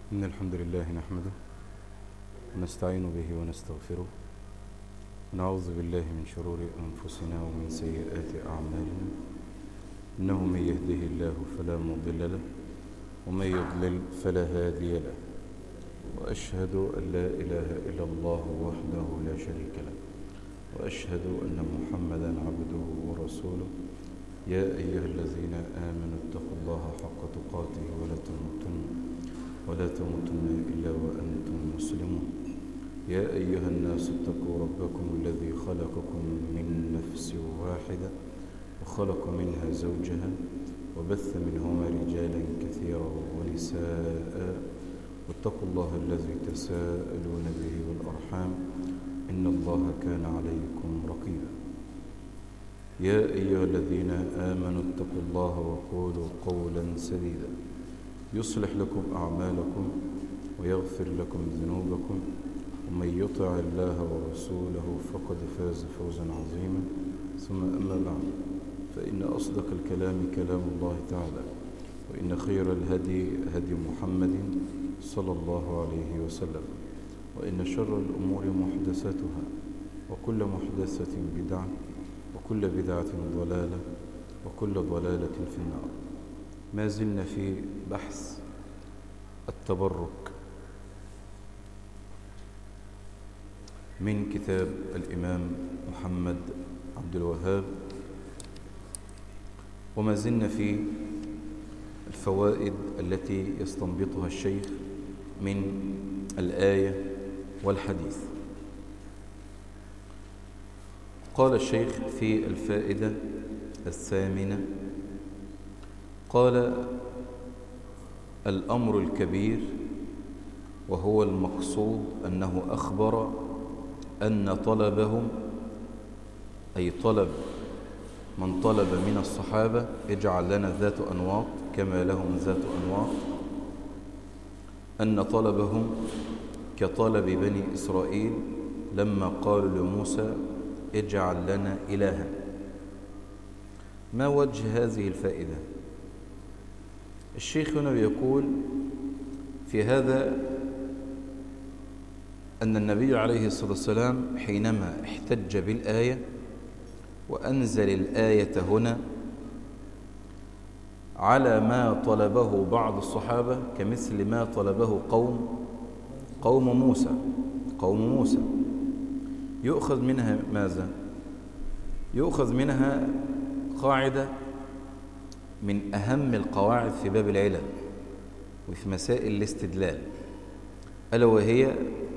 إن الحمد لله نحمده ونستعين به ونستغفره ونعوذ بالله من شرور أنفسنا ومن سيئات أعمالنا إنه من يهده الله فلا مضل له ومن يضلل فلا هادي له وأشهد أن لا إله إلا الله وحده لا شريك له وأشهد أن محمدا عبده ورسوله يا أيها الذين آمنوا اتقوا الله حق تقاته ولا تموتن ولا تموتن إلا وأنتم مسلمون يا أيها الناس اتقوا ربكم الذي خلقكم من نفس واحدة وخلق منها زوجها وبث منهما رجالا كثيرا ونساء واتقوا الله الذي تساءلون به والأرحام إن الله كان عليكم رقيبا يا أيها الذين آمنوا اتقوا الله وقولوا قولا سديدا يصلح لكم أعمالكم ويغفر لكم ذنوبكم ومن يطع الله ورسوله فقد فاز فوزا عظيما ثم أما بعد فإن أصدق الكلام كلام الله تعالى وإن خير الهدي هدي محمد صلى الله عليه وسلم وإن شر الأمور محدثاتها وكل محدثة بدعة وكل بدعة ضلالة وكل ضلالة في النار ما زلنا في بحث التبرك من كتاب الإمام محمد عبد الوهاب وما زلنا في الفوائد التي يستنبطها الشيخ من الآية والحديث قال الشيخ في الفائدة الثامنة قال الأمر الكبير وهو المقصود أنه أخبر أن طلبهم أي طلب من طلب من الصحابة اجعل لنا ذات أنواط كما لهم ذات أنواط أن طلبهم كطلب بني إسرائيل لما قالوا لموسى اجعل لنا إلها ما وجه هذه الفائدة الشيخ هنا يقول في هذا أن النبي عليه الصلاة والسلام حينما احتج بالآية وأنزل الآية هنا على ما طلبه بعض الصحابة كمثل ما طلبه قوم قوم موسى قوم موسى يؤخذ منها ماذا يؤخذ منها قاعدة من أهم القواعد في باب العلل وفي مسائل الاستدلال ألا وهي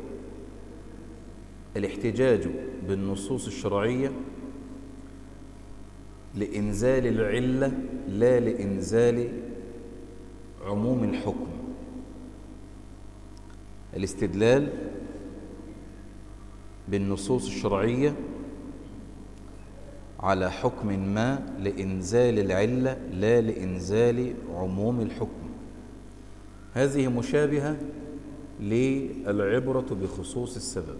الاحتجاج بالنصوص الشرعية لإنزال العلة لا لإنزال عموم الحكم الاستدلال بالنصوص الشرعية على حكم ما لإنزال العلة لا لإنزال عموم الحكم هذه مشابهة للعبرة بخصوص السبب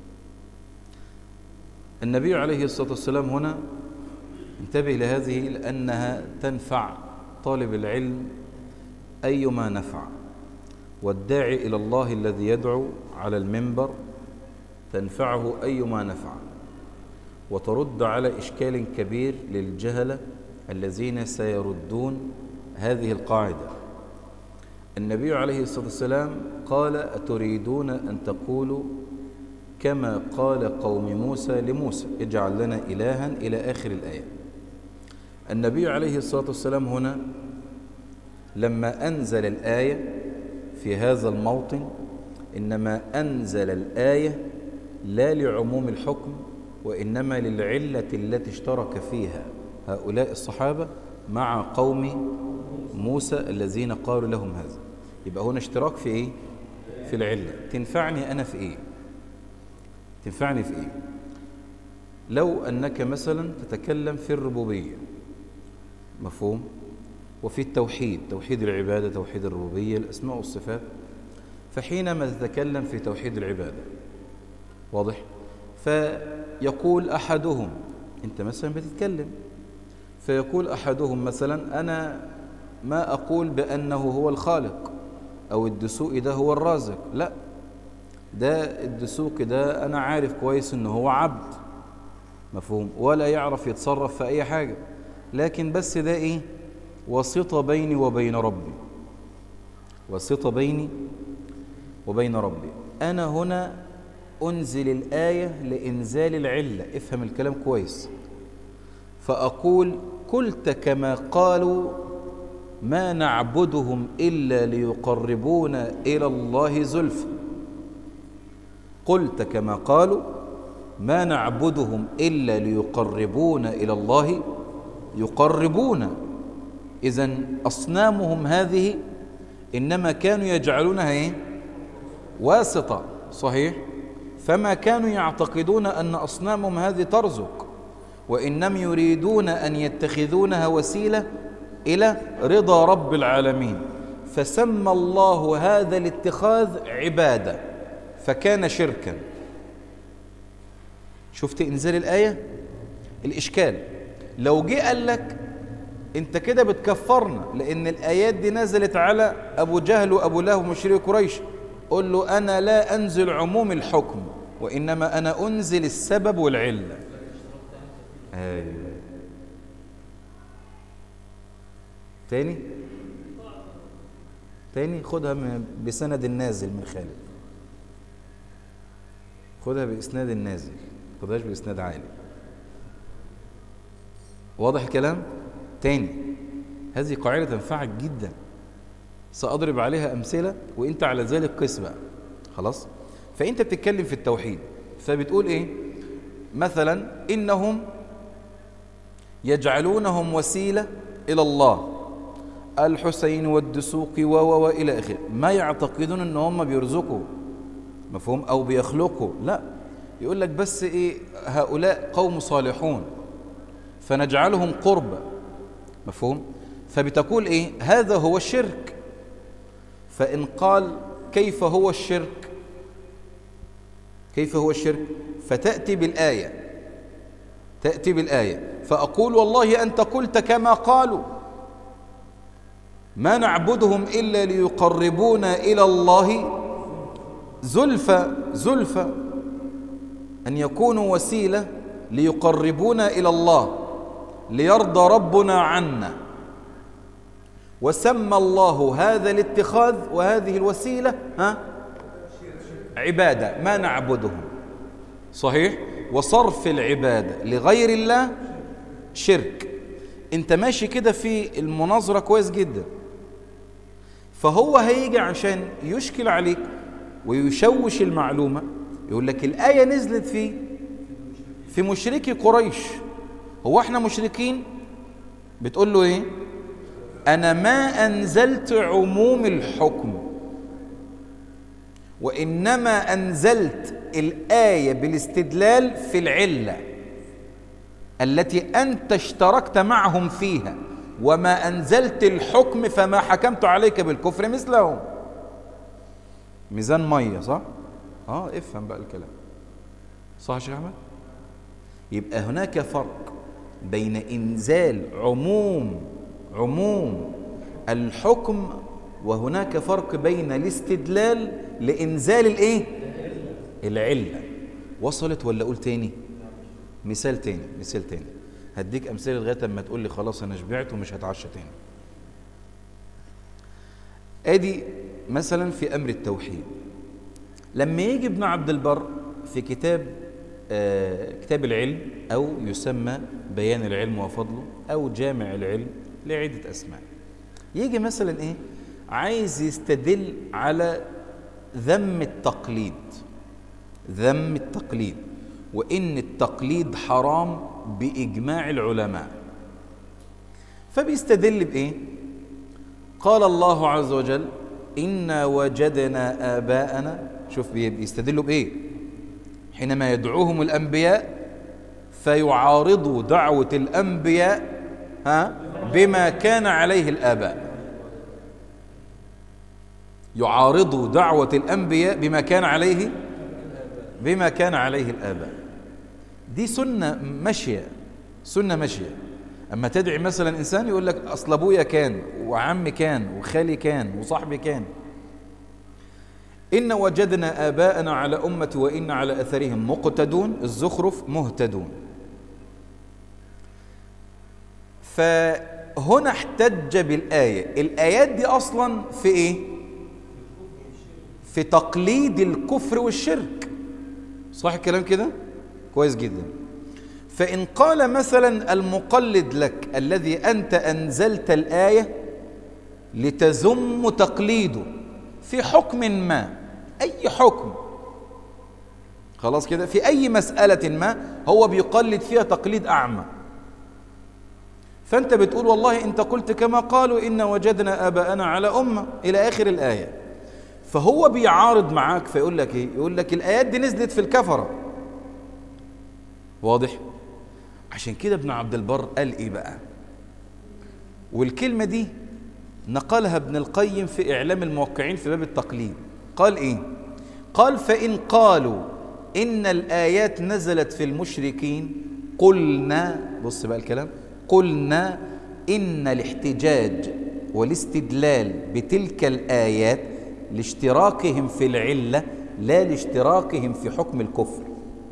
النبي عليه الصلاة والسلام هنا انتبه لهذه لأنها تنفع طالب العلم أيما نفع والداعي إلى الله الذي يدعو على المنبر تنفعه أيما نفع وترد على إشكال كبير للجهلة الذين سيردون هذه القاعدة النبي عليه الصلاة والسلام قال أتريدون أن تقولوا كما قال قوم موسى لموسى اجعل لنا إلها إلى آخر الآية النبي عليه الصلاة والسلام هنا لما أنزل الآية في هذا الموطن إنما أنزل الآية لا لعموم الحكم وإنما للعلة التي اشترك فيها هؤلاء الصحابة مع قوم موسى الذين قالوا لهم هذا يبقى هنا اشتراك في إيه؟ في العلة تنفعني أنا في إيه؟ تنفعني في إيه؟ لو أنك مثلا تتكلم في الربوبية مفهوم؟ وفي التوحيد توحيد العبادة توحيد الربوبية الأسماء والصفات فحينما تتكلم في توحيد العبادة واضح؟ فيقول أحدهم أنت مثلا بتتكلم فيقول أحدهم مثلا أنا ما أقول بأنه هو الخالق أو الدسوقي ده هو الرازق لا ده الدسوقي ده أنا عارف كويس إنه هو عبد مفهوم ولا يعرف يتصرف في أي حاجة لكن بس ده إيه وسيطة بيني وبين ربي وسيطة بيني وبين ربي أنا هنا أنزل الآية لإنزال العلة افهم الكلام كويس فأقول قلت كما قالوا ما نعبدهم إلا ليقربونا إلى الله زلفى قلت كما قالوا ما نعبدهم إلا ليقربونا إلى الله يقربونا إذا أصنامهم هذه إنما كانوا يجعلونها إيه؟ واسطة صحيح فما كانوا يعتقدون أن أصنامهم هذه ترزق وإنما يريدون أن يتخذونها وسيلة إلى رضا رب العالمين فسمى الله هذا الاتخاذ عبادة فكان شركا شفت إنزال الآية الإشكال لو جه قال لك انت كده بتكفرنا لان الايات دي نزلت على ابو جهل وابو لهب ومشرك قريش قل له انا لا انزل عموم الحكم وانما انا انزل السبب والعله ايوه تاني تاني خدها بسند النازل من خالد خدها باسناد النازل خدهاش باسناد عالي واضح الكلام تاني هذه قاعدة تنفعك جدا سأضرب عليها أمثلة وإنت على ذلك قس بقى خلاص فأنت بتتكلم في التوحيد فبتقول إيه مثلا إنهم يجعلونهم وسيلة إلى الله الحسين والدسوق و و إلى آخره ما يعتقدون إن هم بيرزقوا مفهوم أو بيخلقوا لا يقول لك بس إيه هؤلاء قوم صالحون فنجعلهم قربة مفهوم فبتقول إيه هذا هو الشرك فإن قال كيف هو الشرك كيف هو الشرك فتأتي بالآية تأتي بالآية فأقول والله أنت قلت كما قالوا ما نعبدهم إلا ليقربونا إلى الله زلفى زلفى أن يكونوا وسيلة ليقربونا إلى الله ليرضى ربنا عنا وسمى الله هذا الاتخاذ وهذه الوسيلة ها عبادة ما نعبدهم صحيح وصرف العبادة لغير الله شرك انت ماشي كده في المناظرة كويس جدا فهو هيجي عشان يشكل عليك ويشوش المعلومة يقول لك الآية نزلت في في مشركي قريش هو احنا مشركين بتقول له ايه انا ما انزلت عموم الحكم وانما انزلت الايه بالاستدلال في العله التي انت اشتركت معهم فيها وما انزلت الحكم فما حكمت عليك بالكفر مثلهم ميزان ميه صح اه افهم بقى الكلام صح يا شيخ احمد يبقى هناك فرق بين إنزال عموم عموم الحكم وهناك فرق بين الاستدلال لإنزال الإيه؟ العلة وصلت ولا أقول تاني؟ مثال تاني مثال تاني هديك أمثلة لغاية أما تقول لي خلاص أنا شبعت ومش هتعشى تاني أدي مثلا في أمر التوحيد لما يجي ابن عبد البر في كتاب آه كتاب العلم أو يسمى بيان العلم وفضله أو جامع العلم لعدة أسماء يجي مثلا إيه عايز يستدل على ذم التقليد ذم التقليد وإن التقليد حرام بإجماع العلماء فبيستدل بإيه قال الله عز وجل إنا وجدنا آباءنا شوف بيستدلوا بإيه حينما يدعوهم الأنبياء فيعارضوا دعوة الأنبياء ها بما كان عليه الآباء يعارضوا دعوة الأنبياء بما كان عليه بما كان عليه الآباء دي سنة ماشية سنة ماشية أما تدعي مثلا إنسان يقول لك أصل أبويا كان وعمي كان وخالي كان وصاحبي كان إن وجدنا آباءنا على أمة وإن على أثرهم مقتدون الزخرف مهتدون فهنا احتج بالآية الآيات دي أصلا في إيه؟ في تقليد الكفر والشرك صح الكلام كده؟ كويس جدا فإن قال مثلا المقلد لك الذي أنت أنزلت الآية لتزم تقليده في حكم ما أي حكم خلاص كده في أي مسألة ما هو بيقلد فيها تقليد أعمى فأنت بتقول والله أنت قلت كما قالوا إن وجدنا آباءنا على أمة إلى آخر الآية فهو بيعارض معاك فيقول لك إيه يقول لك الآيات دي نزلت في الكفرة واضح عشان كده ابن عبد البر قال إيه بقى والكلمة دي نقلها ابن القيم في إعلام الموقعين في باب التقليد قال إيه قال فإن قالوا إن الآيات نزلت في المشركين قلنا بص بقى الكلام قلنا إن الاحتجاج والاستدلال بتلك الآيات لاشتراكهم في العلة لا لاشتراكهم في حكم الكفر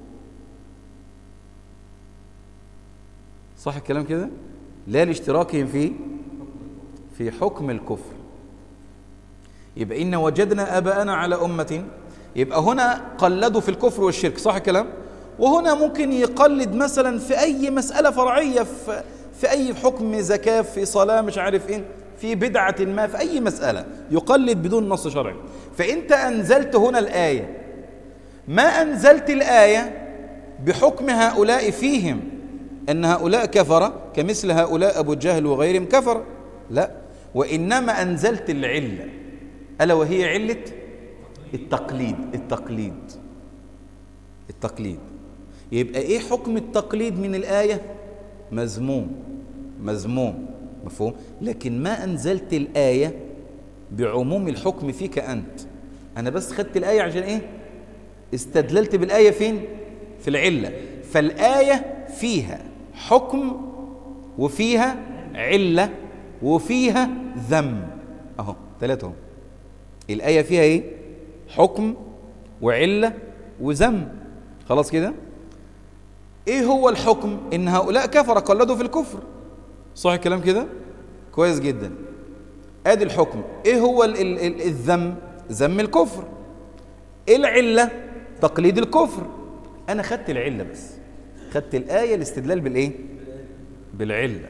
صح الكلام كده لا لاشتراكهم في في حكم الكفر يبقى إن وجدنا آباءنا على أمة يبقى هنا قلدوا في الكفر والشرك صح الكلام وهنا ممكن يقلد مثلا في أي مسألة فرعية في, في أي حكم زكاة في صلاة مش عارف إيه في بدعة ما في أي مسألة يقلد بدون نص شرعي فأنت أنزلت هنا الآية ما أنزلت الآية بحكم هؤلاء فيهم أن هؤلاء كفر كمثل هؤلاء أبو جهل وغيرهم كفر لا وإنما أنزلت العلة ألا وهي علة التقليد التقليد التقليد يبقى إيه حكم التقليد من الآية مذموم مذموم مفهوم لكن ما أنزلت الآية بعموم الحكم فيك أنت أنا بس خدت الآية عشان إيه استدللت بالآية فين في العلة فالآية فيها حكم وفيها علة وفيها ذم أهو ثلاثة اهو الآية فيها إيه حكم وعلة وذم خلاص كده إيه هو الحكم إن هؤلاء كفر قلدوا في الكفر صح الكلام كده كويس جدا ادي الحكم ايه هو ال ال ال الذم ذم الكفر ايه العله تقليد الكفر انا خدت العله بس خدت الايه الاستدلال بالايه بالعله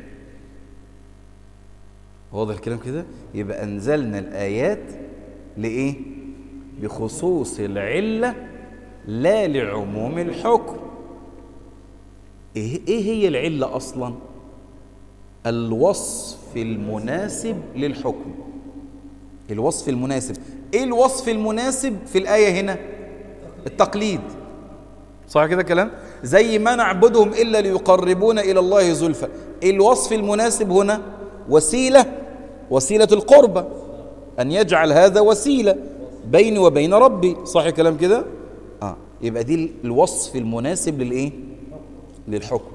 واضح الكلام كده يبقى انزلنا الايات لايه بخصوص العله لا لعموم الحكم ايه ايه هي العله اصلا الوصف المناسب للحكم الوصف المناسب ايه الوصف المناسب في الآية هنا التقليد صح كده كلام زي ما نعبدهم إلا ليقربونا إلى الله زلفى الوصف المناسب هنا وسيلة وسيلة القربة أن يجعل هذا وسيلة بيني وبين ربي صح كلام كده آه. يبقى دي الوصف المناسب للإيه للحكم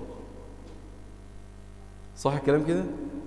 صح الكلام كده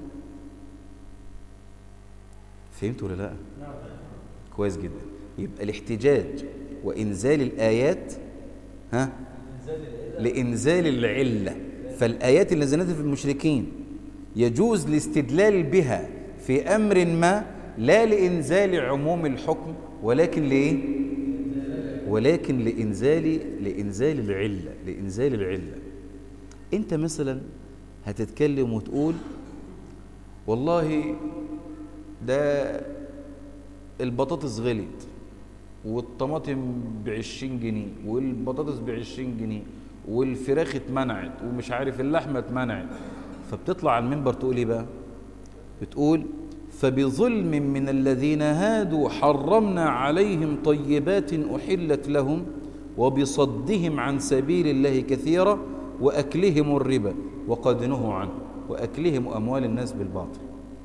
فهمت ولا لا كويس جدا يبقى الاحتجاج وانزال الايات ها لانزال العله فالايات اللي نزلت في المشركين يجوز الاستدلال بها في امر ما لا لانزال عموم الحكم ولكن لايه ولكن لانزال لانزال العله لانزال العله انت مثلا هتتكلم وتقول والله ده البطاطس غلت والطماطم بعشرين جنيه والبطاطس بعشرين جنيه والفراخ اتمنعت ومش عارف اللحمة اتمنعت فبتطلع على المنبر تقول ايه بقى بتقول فبظلم من الذين هادوا حرمنا عليهم طيبات أحلت لهم وبصدهم عن سبيل الله كثيرا وأكلهم الربا وقد نهوا عنه وأكلهم أموال الناس بالباطل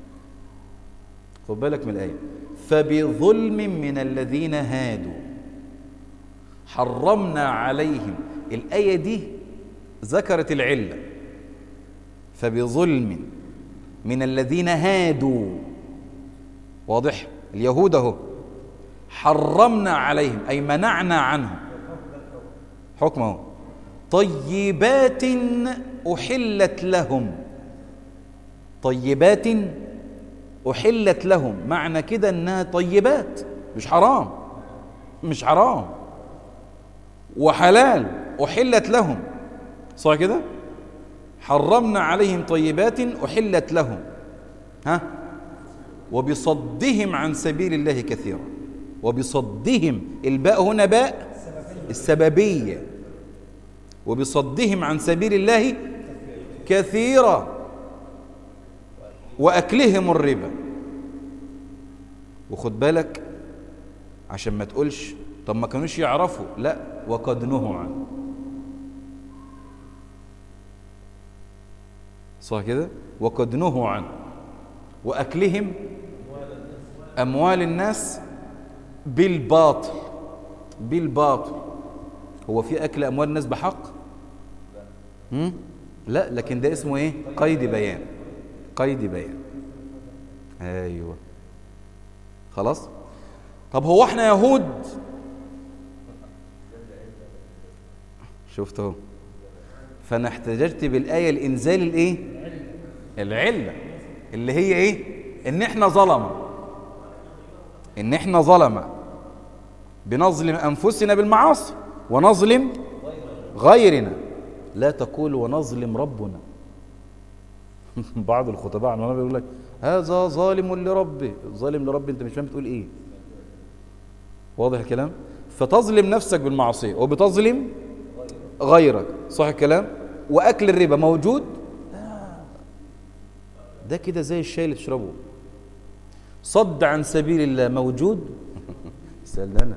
خد بالك من الآية فبظلم من الذين هادوا حرمنا عليهم الآية دي ذكرت العلة فبظلم من الذين هادوا واضح اليهود اهو حرمنا عليهم أي منعنا عنهم حكمه طيبات أحلت لهم طيبات أحلت لهم معنى كده إنها طيبات مش حرام مش حرام وحلال أحلت لهم صح كده حرمنا عليهم طيبات أحلت لهم ها وبصدهم عن سبيل الله كثيرا وبصدهم الباء هنا باء السببية وبصدهم عن سبيل الله كثيرا وأكلهم الربا وخد بالك عشان ما تقولش طب ما كانوش يعرفوا لا وقد نهوا عنه صح كده وقد نهوا عنه وأكلهم أموال الناس بالباطل بالباطل هو في أكل أموال الناس بحق هم؟ لا لكن ده اسمه إيه قيد بيان قيد بيان أيوة خلاص طب هو احنا يهود شفت اهو فانا احتججت بالايه لانزال الايه العله اللي هي ايه ان احنا ظلمه ان احنا ظلمه بنظلم انفسنا بالمعاصي ونظلم غيرنا لا تقول ونظلم ربنا بعض الخطباء عن بيقول لك هذا ظالم لربه ظالم لربه انت مش فاهم بتقول ايه واضح الكلام فتظلم نفسك بالمعصيه وبتظلم غيرك صح الكلام واكل الربا موجود ده كده زي الشاي اللي تشربه صد عن سبيل الله موجود سألنا أنا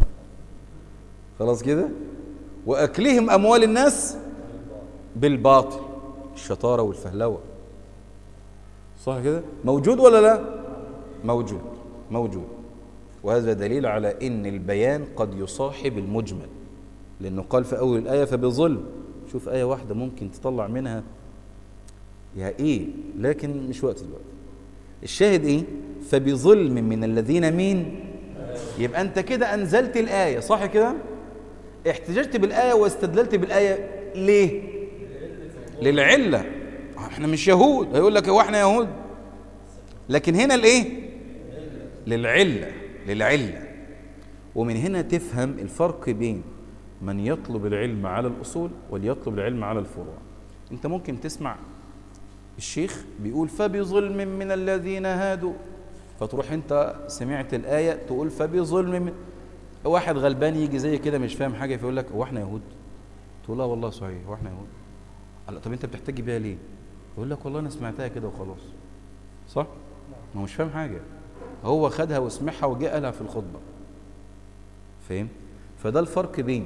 خلاص كده وأكلهم أموال الناس بالباطل الشطارة والفهلوة صح كده موجود ولا لا موجود موجود وهذا دليل على ان البيان قد يصاحب المجمل لانه قال في اول الايه فبظلم شوف ايه واحده ممكن تطلع منها يا ايه لكن مش وقت دلوقتي الشاهد ايه فبظلم من الذين مين يبقى انت كده انزلت الايه صح كده احتججت بالايه واستدللت بالايه ليه للعله احنا مش يهود هيقول لك هو احنا يهود لكن هنا الايه للعله للعله ومن هنا تفهم الفرق بين من يطلب العلم على الاصول واليطلب العلم على الفروع انت ممكن تسمع الشيخ بيقول فبظلم من الذين هادوا فتروح انت سمعت الايه تقول فبظلم من واحد غلبان يجي زي كده مش فاهم حاجه فيقول لك هو احنا يهود تقول لا والله صحيح هو احنا يهود قال طب انت بتحتج بيها ليه يقول لك والله انا سمعتها كده وخلاص صح ما هو مش فاهم حاجه هو خدها وسمعها وجاء قالها في الخطبه فاهم فده الفرق بين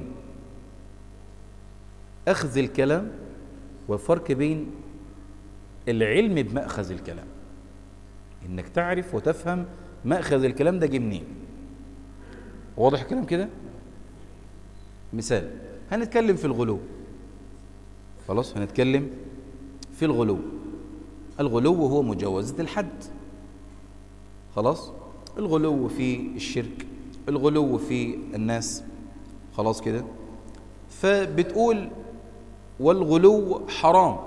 اخذ الكلام والفرق بين العلم بمأخذ الكلام انك تعرف وتفهم مأخذ الكلام ده جه منين واضح الكلام كده مثال هنتكلم في الغلو خلاص هنتكلم في الغلو الغلو هو مجاوزة الحد خلاص الغلو في الشرك الغلو في الناس خلاص كده فبتقول والغلو حرام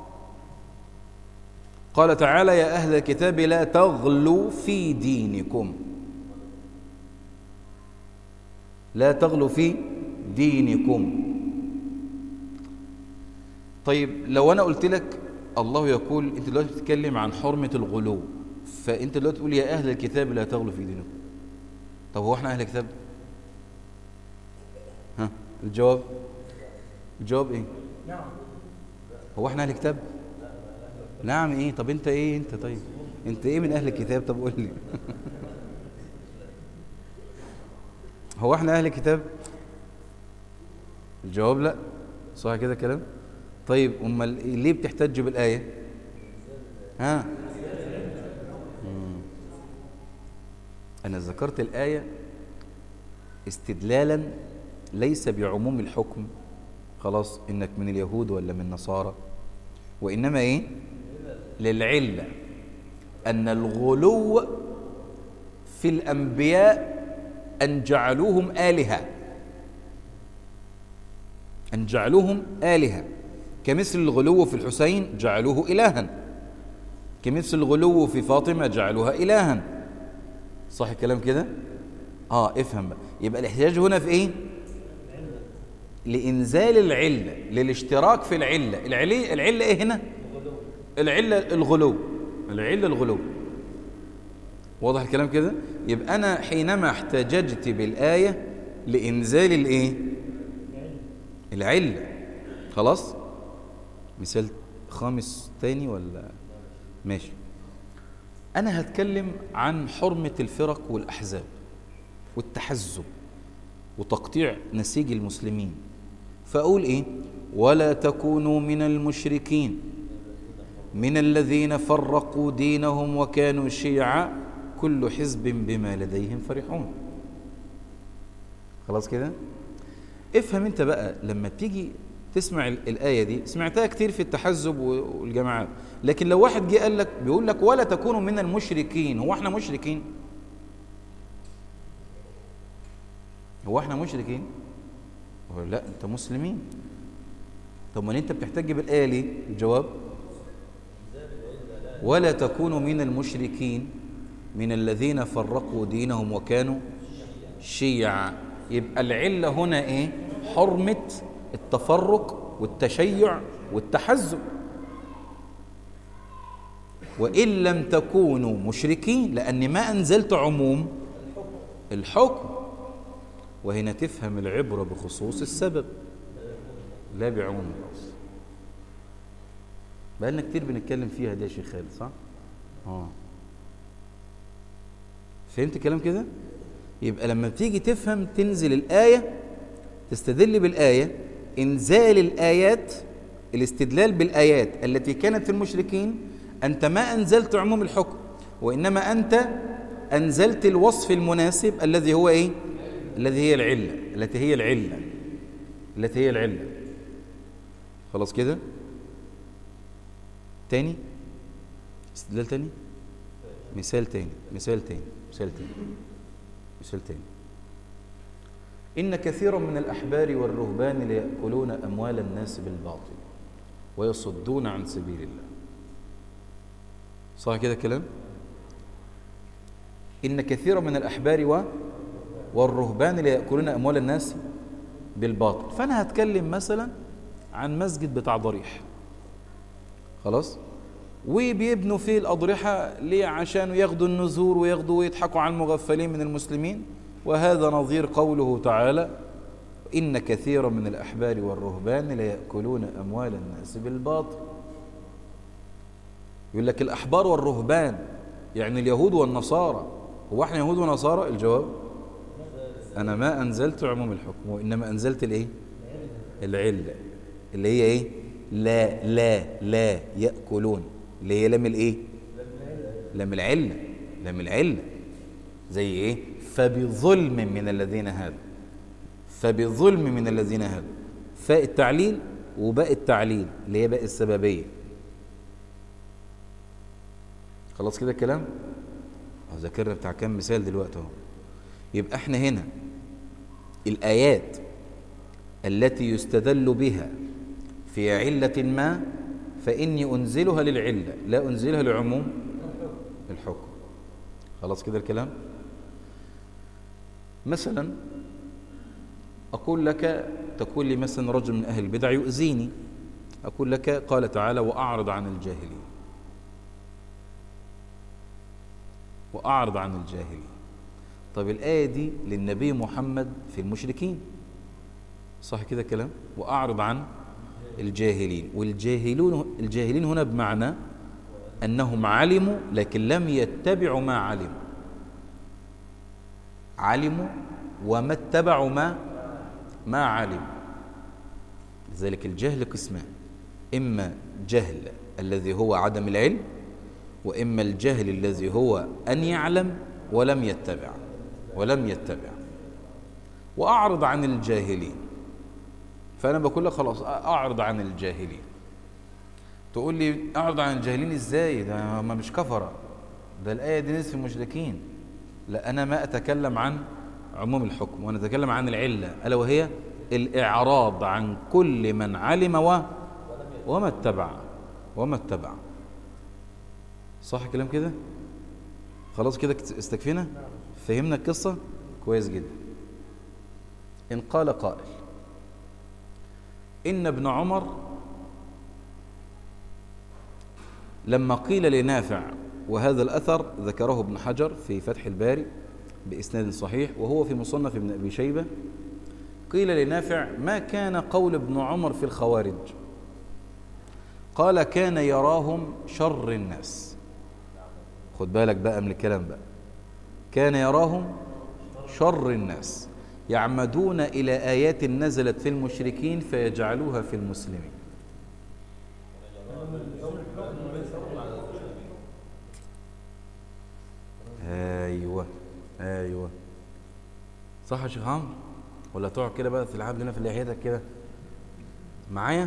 قال تعالى يا أهل الكتاب لا تغلوا في دينكم لا تغلوا في دينكم طيب لو أنا قلت لك الله يقول أنت دلوقتي بتتكلم عن حرمة الغلو فأنت دلوقتي تقول يا أهل الكتاب لا تغلوا في دينكم طب هو احنا أهل الكتاب ها الجواب الجواب ايه نعم هو احنا اهل الكتاب نعم ايه طب انت ايه انت طيب انت ايه من اهل الكتاب طب قول لي هو احنا اهل الكتاب الجواب لا صح كده كلام طيب امال ليه بتحتج بالايه ها مم. انا ذكرت الايه استدلالا ليس بعموم الحكم خلاص انك من اليهود ولا من النصارى وانما ايه للعله ان الغلو في الانبياء أن جعلوهم آلهة أن جعلوهم آلهة كمثل الغلو في الحسين جعلوه إلها كمثل الغلو في فاطمة جعلوها إلها صح الكلام كده؟ آه افهم بقى يبقى الاحتجاج هنا في إيه؟ لإنزال العلة للاشتراك في العلة العلة, العلة إيه هنا؟ العلة الغلو العلة الغلو واضح الكلام كده؟ يبقى أنا حينما احتججت بالآية لإنزال الإيه؟ العلة خلاص؟ مثال خامس تاني ولا ماشي أنا هتكلم عن حرمة الفرق والأحزاب والتحزب وتقطيع نسيج المسلمين فأقول إيه ولا تكونوا من المشركين من الذين فرقوا دينهم وكانوا شيعا كل حزب بما لديهم فرحون خلاص كده افهم انت بقى لما تيجي تسمع الآية دي سمعتها كتير في التحزب والجماعات لكن لو واحد جه قال لك بيقول لك ولا تكونوا من المشركين هو احنا مشركين هو احنا مشركين هو لا انت مسلمين طب ما انت بتحتج بالآية ليه الجواب ولا تكونوا من المشركين من الذين فرقوا دينهم وكانوا شيعا يبقى العلة هنا ايه حرمة التفرق والتشيع والتحزب وإن لم تكونوا مشركين لأن ما أنزلت عموم الحكم وهنا تفهم العبرة بخصوص السبب لا بعموم الأصل بقالنا كتير بنتكلم فيها دي يا شيخ خالد صح؟ اه فهمت الكلام كده؟ يبقى لما تيجي تفهم تنزل الآية تستدل بالآية إنزال الآيات الاستدلال بالآيات التي كانت في المشركين أنت ما أنزلت عموم الحكم وإنما أنت أنزلت الوصف المناسب الذي هو إيه؟ الذي هي العلة التي هي العلة التي هي العلة خلاص كده؟ تاني؟ استدلال تاني؟ مثال تاني مثال تاني مثال تاني مثال تاني إن كثيرا من الأحبار والرهبان ليأكلون أموال الناس بالباطل ويصدون عن سبيل الله صح كده كلام إن كثيرا من الأحبار و والرهبان ليأكلون أموال الناس بالباطل فأنا هتكلم مثلا عن مسجد بتاع ضريح خلاص وبيبنوا فيه الأضرحة ليه عشان ياخدوا النذور وياخدوا ويضحكوا على المغفلين من المسلمين وهذا نظير قوله تعالى إن كثيرا من الأحبار والرهبان ليأكلون أموال الناس بالباطل يقول لك الأحبار والرهبان يعني اليهود والنصارى هو احنا يهود ونصارى الجواب أنا ما أنزلت عموم الحكم وإنما أنزلت الإيه العلة اللي هي إيه لا لا لا يأكلون اللي هي لام الإيه لام العلة لام العلة زي إيه فبظلم من الذين هادوا فبظلم من الذين هادوا فاء التعليل وباء التعليل اللي هي باء السببية خلاص كده الكلام ذاكرنا بتاع كام مثال دلوقتي اهو يبقى احنا هنا الآيات التي يستدل بها في علة ما فإني أنزلها للعلة لا أنزلها لعموم الحكم خلاص كده الكلام مثلا أقول لك تقول لي مثلا رجل من أهل البدع يؤذيني أقول لك قال تعالى وأعرض عن الجاهلين وأعرض عن الجاهلين طب الآية دي للنبي محمد في المشركين صح كده كلام وأعرض عن الجاهلين والجاهلون الجاهلين هنا بمعنى أنهم علموا لكن لم يتبعوا ما علموا علموا وما اتبعوا ما ما علموا لذلك الجهل قسمان إما جهل الذي هو عدم العلم وإما الجهل الذي هو أن يعلم ولم يتبع ولم يتبع وأعرض عن الجاهلين فأنا بقول لك خلاص أعرض عن الجاهلين تقول لي أعرض عن الجاهلين إزاي ده ما مش كفرة ده الآية دي نزل في المشركين لا أنا ما أتكلم عن عموم الحكم ونتكلم عن العلة ألا وهي الإعراض عن كل من علم و وما اتبع وما اتبع صح الكلام كده خلاص كده استكفينا فهمنا القصة كويس جدا إن قال قائل إن ابن عمر لما قيل لنافع وهذا الأثر ذكره ابن حجر في فتح الباري بإسناد صحيح وهو في مصنف ابن أبي شيبة قيل لنافع ما كان قول ابن عمر في الخوارج قال كان يراهم شر الناس خد بالك بقى من الكلام بقى كان يراهم شر الناس يعمدون إلى آيات نزلت في المشركين فيجعلوها في المسلمين ايوه ايوه صح يا شيخ عمرو ولا تقعد كده بقى تلعب لنا في لحيتك كده معايا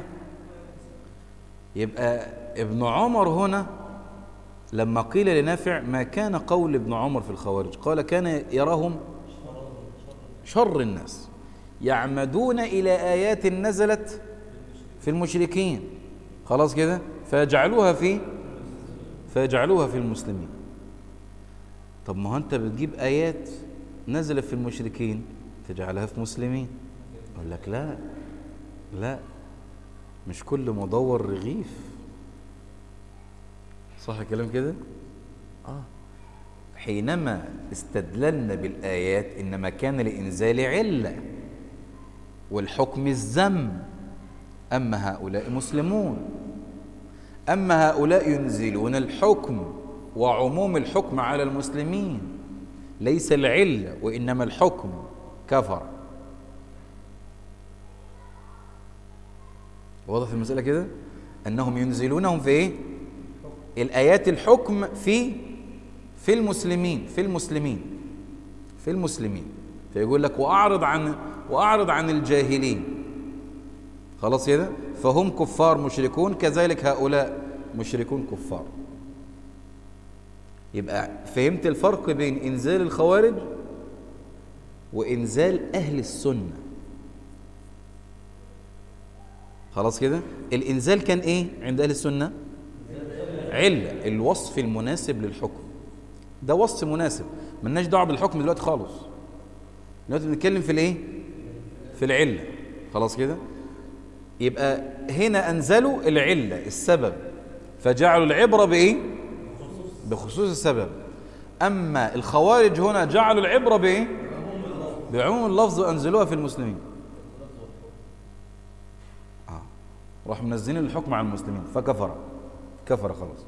يبقى ابن عمر هنا لما قيل لنافع ما كان قول ابن عمر في الخوارج قال كان يراهم شر الناس يعمدون إلى آيات نزلت في المشركين خلاص كده فيجعلوها في فيجعلوها في المسلمين طب ما هو انت بتجيب آيات نزلت في المشركين تجعلها في مسلمين يقول لك لا لا مش كل مدور رغيف صح الكلام كده اه حينما استدللنا بالآيات إنما كان لإنزال علة والحكم الذم أما هؤلاء مسلمون أما هؤلاء ينزلون الحكم وعموم الحكم على المسلمين ليس العلة وإنما الحكم كفر واضح في المسألة كده أنهم ينزلونهم في إيه الآيات الحكم في في المسلمين في المسلمين في المسلمين فيقول لك وأعرض عن وأعرض عن الجاهلين خلاص كده فهم كفار مشركون كذلك هؤلاء مشركون كفار يبقى فهمت الفرق بين إنزال الخوارج وإنزال أهل السنة خلاص كده الإنزال كان إيه عند أهل السنة علة الوصف المناسب للحكم ده وصف مناسب ملناش دعوه بالحكم دلوقتي خالص دلوقتي بنتكلم في الايه في العله خلاص كده يبقى هنا انزلوا العله السبب فجعلوا العبره بايه بخصوص السبب اما الخوارج هنا جعلوا العبره بايه بعموم اللفظ وانزلوها في المسلمين اه راح منزلين الحكم على المسلمين فكفر كفر خلاص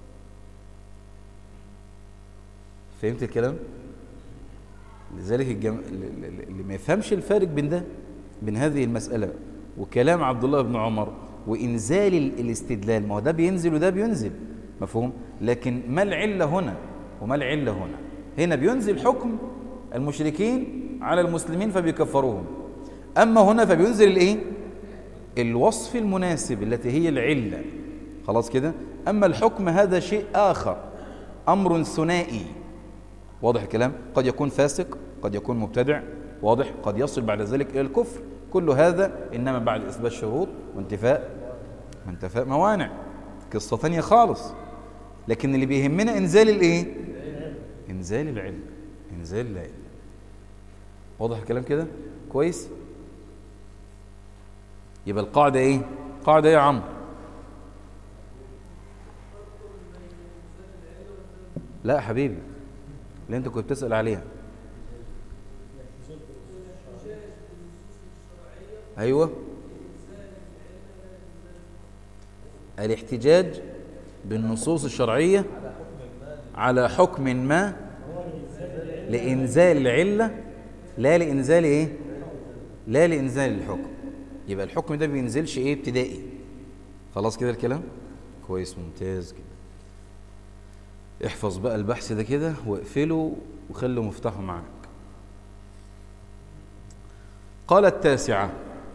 فهمت الكلام لذلك الجم... اللي ما يفهمش الفارق بين ده بين هذه المسألة وكلام عبد الله بن عمر وإنزال الاستدلال ما هو ده بينزل وده بينزل مفهوم لكن ما العلة هنا وما العلة هنا هنا بينزل حكم المشركين على المسلمين فبيكفروهم أما هنا فبينزل الإيه الوصف المناسب التي هي العلة خلاص كده أما الحكم هذا شيء آخر أمر ثنائي واضح الكلام قد يكون فاسق قد يكون مبتدع واضح قد يصل بعد ذلك إلى الكفر كل هذا إنما بعد إثبات شروط وانتفاء وانتفاء موانع قصة ثانية خالص لكن اللي بيهمنا إنزال الإيه إنزال العلم إنزال العلم واضح الكلام كده كويس يبقى القاعدة إيه قاعدة إيه يا عمرو لا يا حبيبي اللي انت كنت بتسأل عليها ايوه الاحتجاج بالنصوص الشرعية على حكم ما لإنزال العلة لا لإنزال إيه؟ لا لإنزال الحكم يبقى الحكم ده بينزلش إيه ابتدائي خلاص كده الكلام كويس ممتاز كده احفظ بقى البحث ده كده واقفله وخله مفتاحه معاك قال التاسعة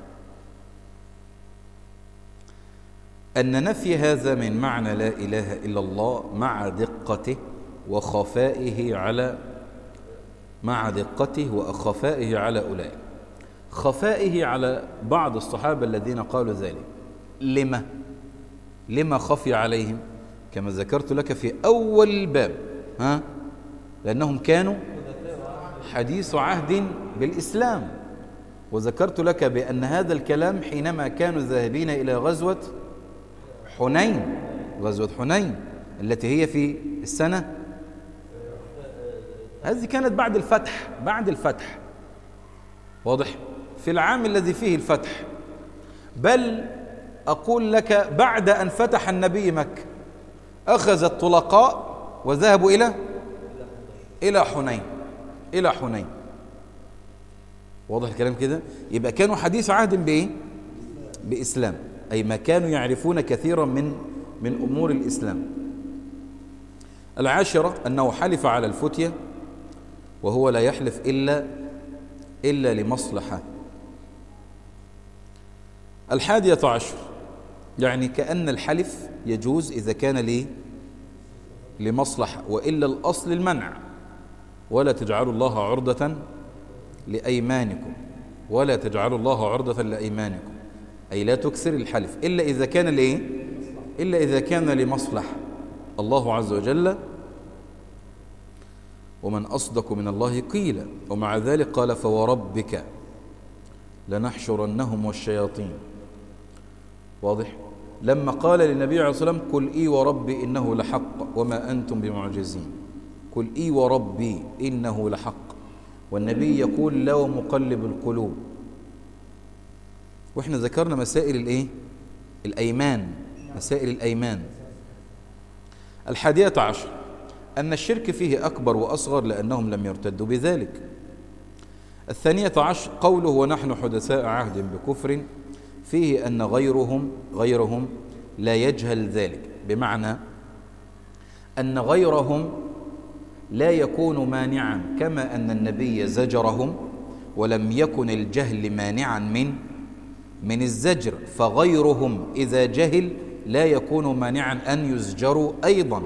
أن نفي هذا من معنى لا إله إلا الله مع دقته وخفائه على مع دقته وخفائه على أولئك خفائه على بعض الصحابة الذين قالوا ذلك لما لما خفي عليهم كما ذكرت لك في أول الباب ها لأنهم كانوا حديث عهد بالإسلام وذكرت لك بأن هذا الكلام حينما كانوا ذاهبين إلى غزوة حنين غزوة حنين التي هي في السنة هذه كانت بعد الفتح بعد الفتح واضح في العام الذي فيه الفتح بل أقول لك بعد أن فتح النبي مكة أخذ الطلقاء وذهبوا إلى إلى حنين إلى حنين واضح الكلام كده يبقى كانوا حديث عهد بإيه بإسلام أي ما كانوا يعرفون كثيرا من من أمور الإسلام العاشرة أنه حلف على الفتية وهو لا يحلف إلا إلا لمصلحة الحادية عشر يعني كأن الحلف يجوز إذا كان ليه لمصلحة وإلا الأصل المنع ولا تجعلوا الله عرضة لأيمانكم ولا تجعلوا الله عرضة لأيمانكم أي لا تكثر الحلف إلا إذا كان ليه إلا إذا كان لمصلحة الله عز وجل ومن أصدق من الله قيلا ومع ذلك قال فوربك لنحشرنهم والشياطين واضح لما قال للنبي عليه الصلاة والسلام قل إي وربي إنه لحق وما أنتم بمعجزين قل إي وربي إنه لحق والنبي يقول لا مقلب القلوب وإحنا ذكرنا مسائل الإيه الأيمان مسائل الأيمان الحادية عشر أن الشرك فيه أكبر وأصغر لأنهم لم يرتدوا بذلك الثانية عشر قوله ونحن حدثاء عهد بكفر فيه أن غيرهم غيرهم لا يجهل ذلك بمعنى أن غيرهم لا يكون مانعا كما أن النبي زجرهم ولم يكن الجهل مانعا من من الزجر فغيرهم إذا جهل لا يكون مانعا أن يزجروا أيضا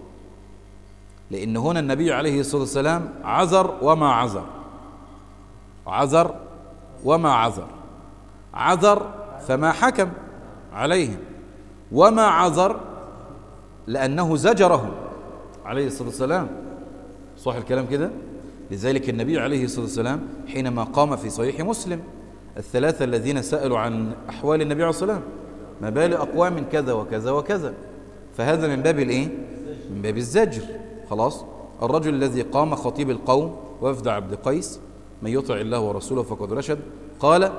لأن هنا النبي عليه الصلاة والسلام عذر وما عذر عذر وما عذر عذر فما حكم عليهم وما عذر لأنه زجرهم عليه الصلاة والسلام صح الكلام كده لذلك النبي عليه الصلاة والسلام حينما قام في صحيح مسلم الثلاثة الذين سألوا عن أحوال النبي عليه الصلاة والسلام ما بال أقوام كذا وكذا وكذا فهذا من باب الإيه؟ من باب الزجر خلاص الرجل الذي قام خطيب القوم وفد عبد قيس من يطع الله ورسوله فقد رشد قال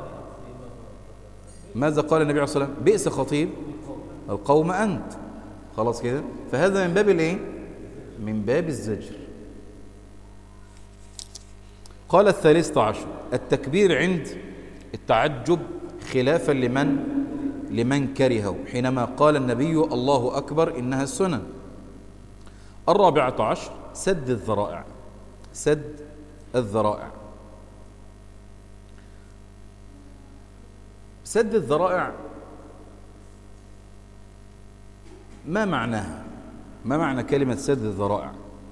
ماذا قال النبي عليه الصلاة والسلام بئس خطيب القوم أنت خلاص كده فهذا من باب الايه من باب الزجر قال الثالثة عشر التكبير عند التعجب خلافا لمن لمن كرهه حينما قال النبي الله أكبر إنها السنن الرابعة عشر سد الذرائع سد الذرائع سد الذرائع ما معناها ما معنى كلمة سد الذرائع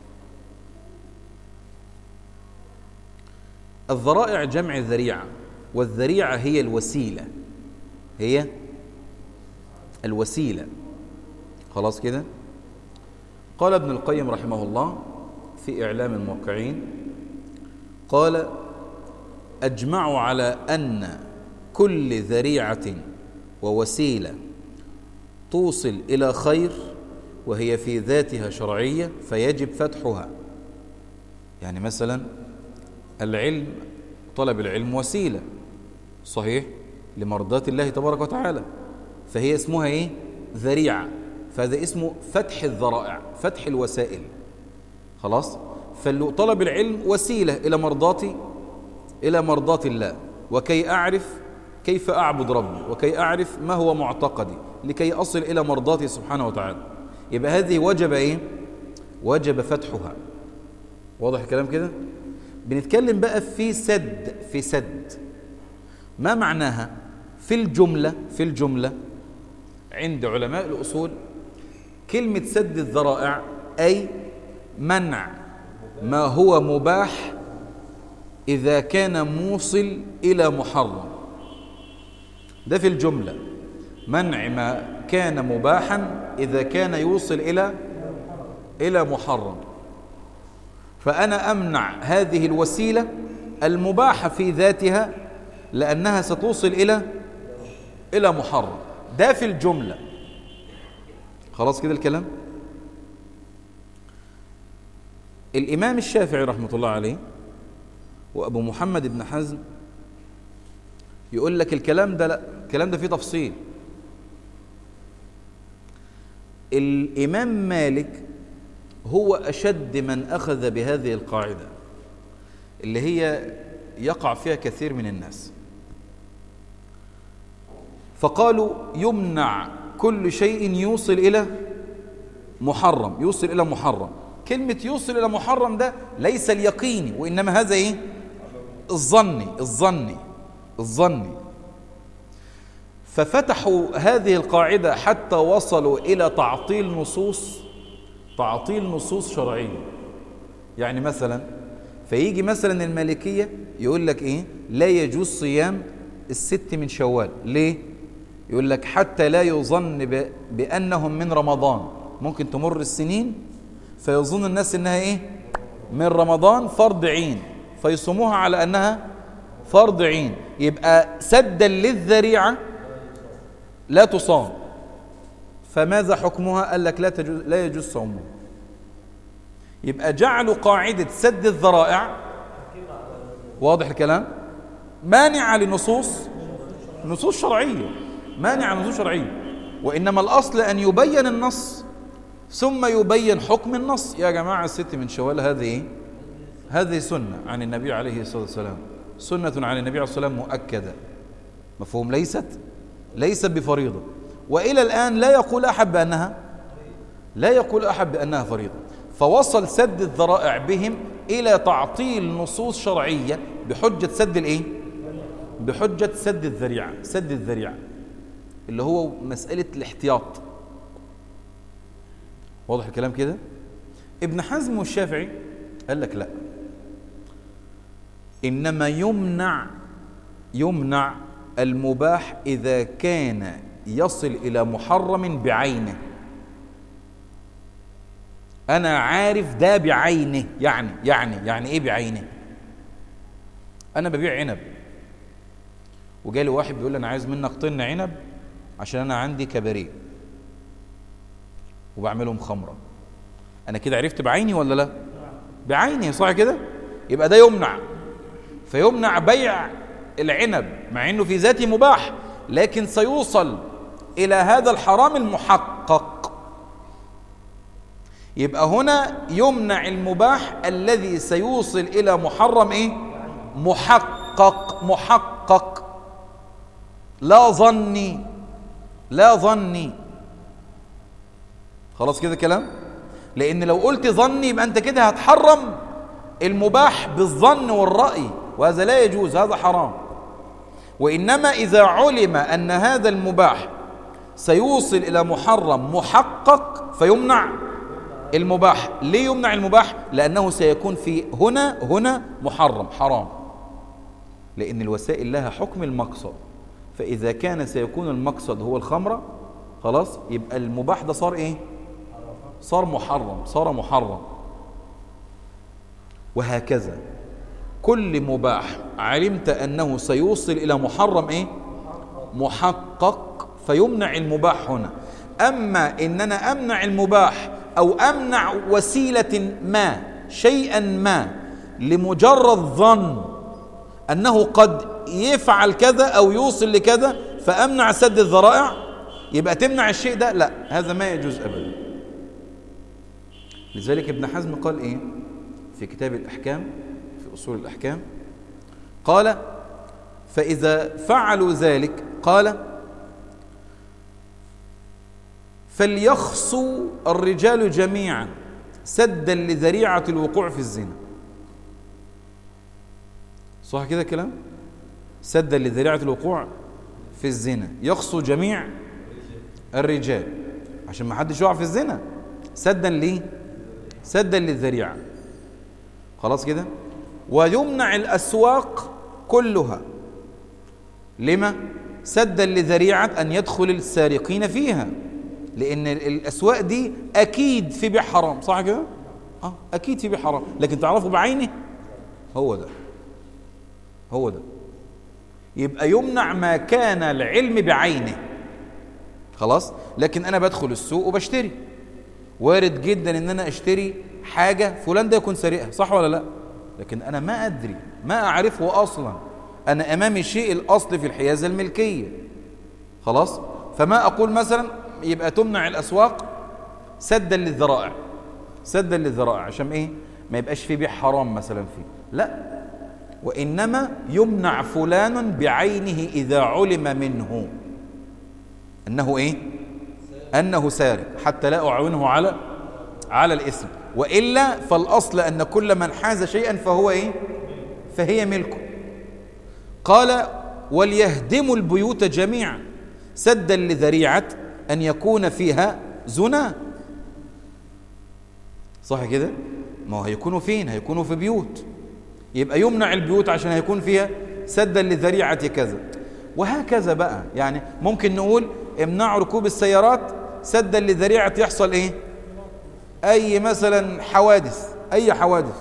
الذرائع جمع ذريعة والذريعة هي الوسيلة هي الوسيلة خلاص كده قال ابن القيم رحمه الله في إعلام الموقعين قال أجمعوا على أن كل ذريعة ووسيلة توصل إلى خير وهي في ذاتها شرعية فيجب فتحها يعني مثلا العلم طلب العلم وسيلة صحيح لمرضاة الله تبارك وتعالى فهي اسمها ايه ذريعة فهذا اسمه فتح الذرائع فتح الوسائل خلاص فطلب العلم وسيلة إلى مرضاتي إلى مرضات الله وكي أعرف كيف أعبد ربي وكي أعرف ما هو معتقدي لكي أصل إلى مرضاتي سبحانه وتعالى يبقى هذه وجب إيه؟ وجب فتحها واضح الكلام كده؟ بنتكلم بقى في سد في سد ما معناها في الجملة في الجملة عند علماء الأصول كلمة سد الذرائع أي منع ما هو مباح إذا كان موصل إلى محرم ده في الجملة منع ما كان مباحا إذا كان يوصل إلى إلى محرم فأنا أمنع هذه الوسيلة المباحة في ذاتها لأنها ستوصل إلى إلى محرم ده في الجملة خلاص كده الكلام الإمام الشافعي رحمة الله عليه وأبو محمد بن حزم يقول لك الكلام ده لا الكلام ده فيه تفصيل الإمام مالك هو أشد من أخذ بهذه القاعدة اللي هي يقع فيها كثير من الناس فقالوا يمنع كل شيء يوصل إلى محرم يوصل إلى محرم كلمة يوصل إلى محرم ده ليس اليقيني وإنما هذا إيه الظني الظني الظني ففتحوا هذه القاعدة حتى وصلوا إلى تعطيل نصوص تعطيل نصوص شرعية يعني مثلا فيجي مثلا المالكية يقول لك إيه لا يجوز صيام الست من شوال ليه يقول لك حتى لا يظن ب... بأنهم من رمضان ممكن تمر السنين فيظن الناس إنها إيه من رمضان فرض عين فيصوموها على أنها فرض عين يبقى سدا للذريعة لا تصام فماذا حكمها قال لك لا, تجوز لا يجوز صومها يبقى جعلوا قاعدة سد الذرائع واضح الكلام مانعة لنصوص نصوص شرعية مانعة لنصوص شرعية وإنما الأصل أن يبين النص ثم يبين حكم النص يا جماعة الست من شوال هذه إيه؟ هذه سنة عن النبي عليه الصلاة والسلام سنة عن النبي عليه الصلاة والسلام مؤكدة مفهوم ليست ليست بفريضة وإلى الآن لا يقول أحد بأنها لا يقول أحد بأنها فريضة فوصل سد الذرائع بهم إلى تعطيل نصوص شرعية بحجة سد الإيه؟ بحجة سد الذريعة سد الذريعة اللي هو مسألة الاحتياط واضح الكلام كده ابن حزم والشافعي قال لك لا إنما يمنع يمنع المباح إذا كان يصل إلى محرم بعينه أنا عارف ده بعينه يعني يعني يعني إيه بعينه أنا ببيع عنب وجالي واحد بيقول لي أنا عايز منك طن عنب عشان أنا عندي كباريه وبعملهم خمرة أنا كده عرفت بعيني ولا لا بعيني صح كده يبقى ده يمنع فيمنع بيع العنب مع انه في ذاته مباح لكن سيوصل الى هذا الحرام المحقق يبقى هنا يمنع المباح الذي سيوصل الى محرم ايه محقق محقق لا ظني لا ظني خلاص كده كلام لان لو قلت ظني يبقى انت كده هتحرم المباح بالظن والرأي وهذا لا يجوز هذا حرام وإنما إذا علم أن هذا المباح سيوصل إلى محرم محقق فيمنع المباح ليه يمنع المباح لأنه سيكون في هنا هنا محرم حرام لأن الوسائل لها حكم المقصد فإذا كان سيكون المقصد هو الخمرة خلاص يبقى المباح ده صار إيه صار محرم صار محرم وهكذا كل مباح علمت أنه سيوصل إلى محرم إيه؟ محقق فيمنع المباح هنا أما إن أنا أمنع المباح أو أمنع وسيلة ما شيئا ما لمجرد ظن أنه قد يفعل كذا أو يوصل لكذا فأمنع سد الذرائع يبقى تمنع الشيء ده لا هذا ما يجوز أبدا لذلك ابن حزم قال إيه في كتاب الأحكام في أصول الأحكام قال فإذا فعلوا ذلك قال فليخصوا الرجال جميعا سدا لذريعة الوقوع في الزنا صح كده كلام سدا لذريعة الوقوع في الزنا يخصوا جميع الرجال عشان ما حدش يقع في الزنا سدا ليه سدا للذريعه خلاص كده ويمنع الأسواق كلها لما سدا لذريعة أن يدخل السارقين فيها لأن الأسواق دي أكيد في بيع حرام صح كده؟ آه أكيد في بيع حرام لكن تعرفه بعينه هو ده هو ده يبقى يمنع ما كان العلم بعينه خلاص لكن أنا بدخل السوق وبشتري وارد جدا ان انا اشتري حاجة فلان ده يكون سارقها صح ولا لا لكن انا ما ادري ما اعرفه اصلا انا امامي شيء الاصل في الحيازة الملكية خلاص فما اقول مثلا يبقى تمنع الاسواق سدا للذرائع سدا للذرائع عشان ايه ما يبقاش في بيع حرام مثلا فيه لا وانما يمنع فلان بعينه اذا علم منه انه ايه أنه سارق حتى لا أعونه على على الإثم وإلا فالأصل أن كل من حاز شيئا فهو إيه فهي ملكه قال وليهدموا البيوت جميعا سدا لذريعة أن يكون فيها زنا صح كده ما هو هيكونوا فين هيكونوا في بيوت يبقى يمنع البيوت عشان هيكون فيها سدا لذريعة كذا وهكذا بقى يعني ممكن نقول امنعوا ركوب السيارات سدا لذريعة يحصل ايه اي مثلا حوادث اي حوادث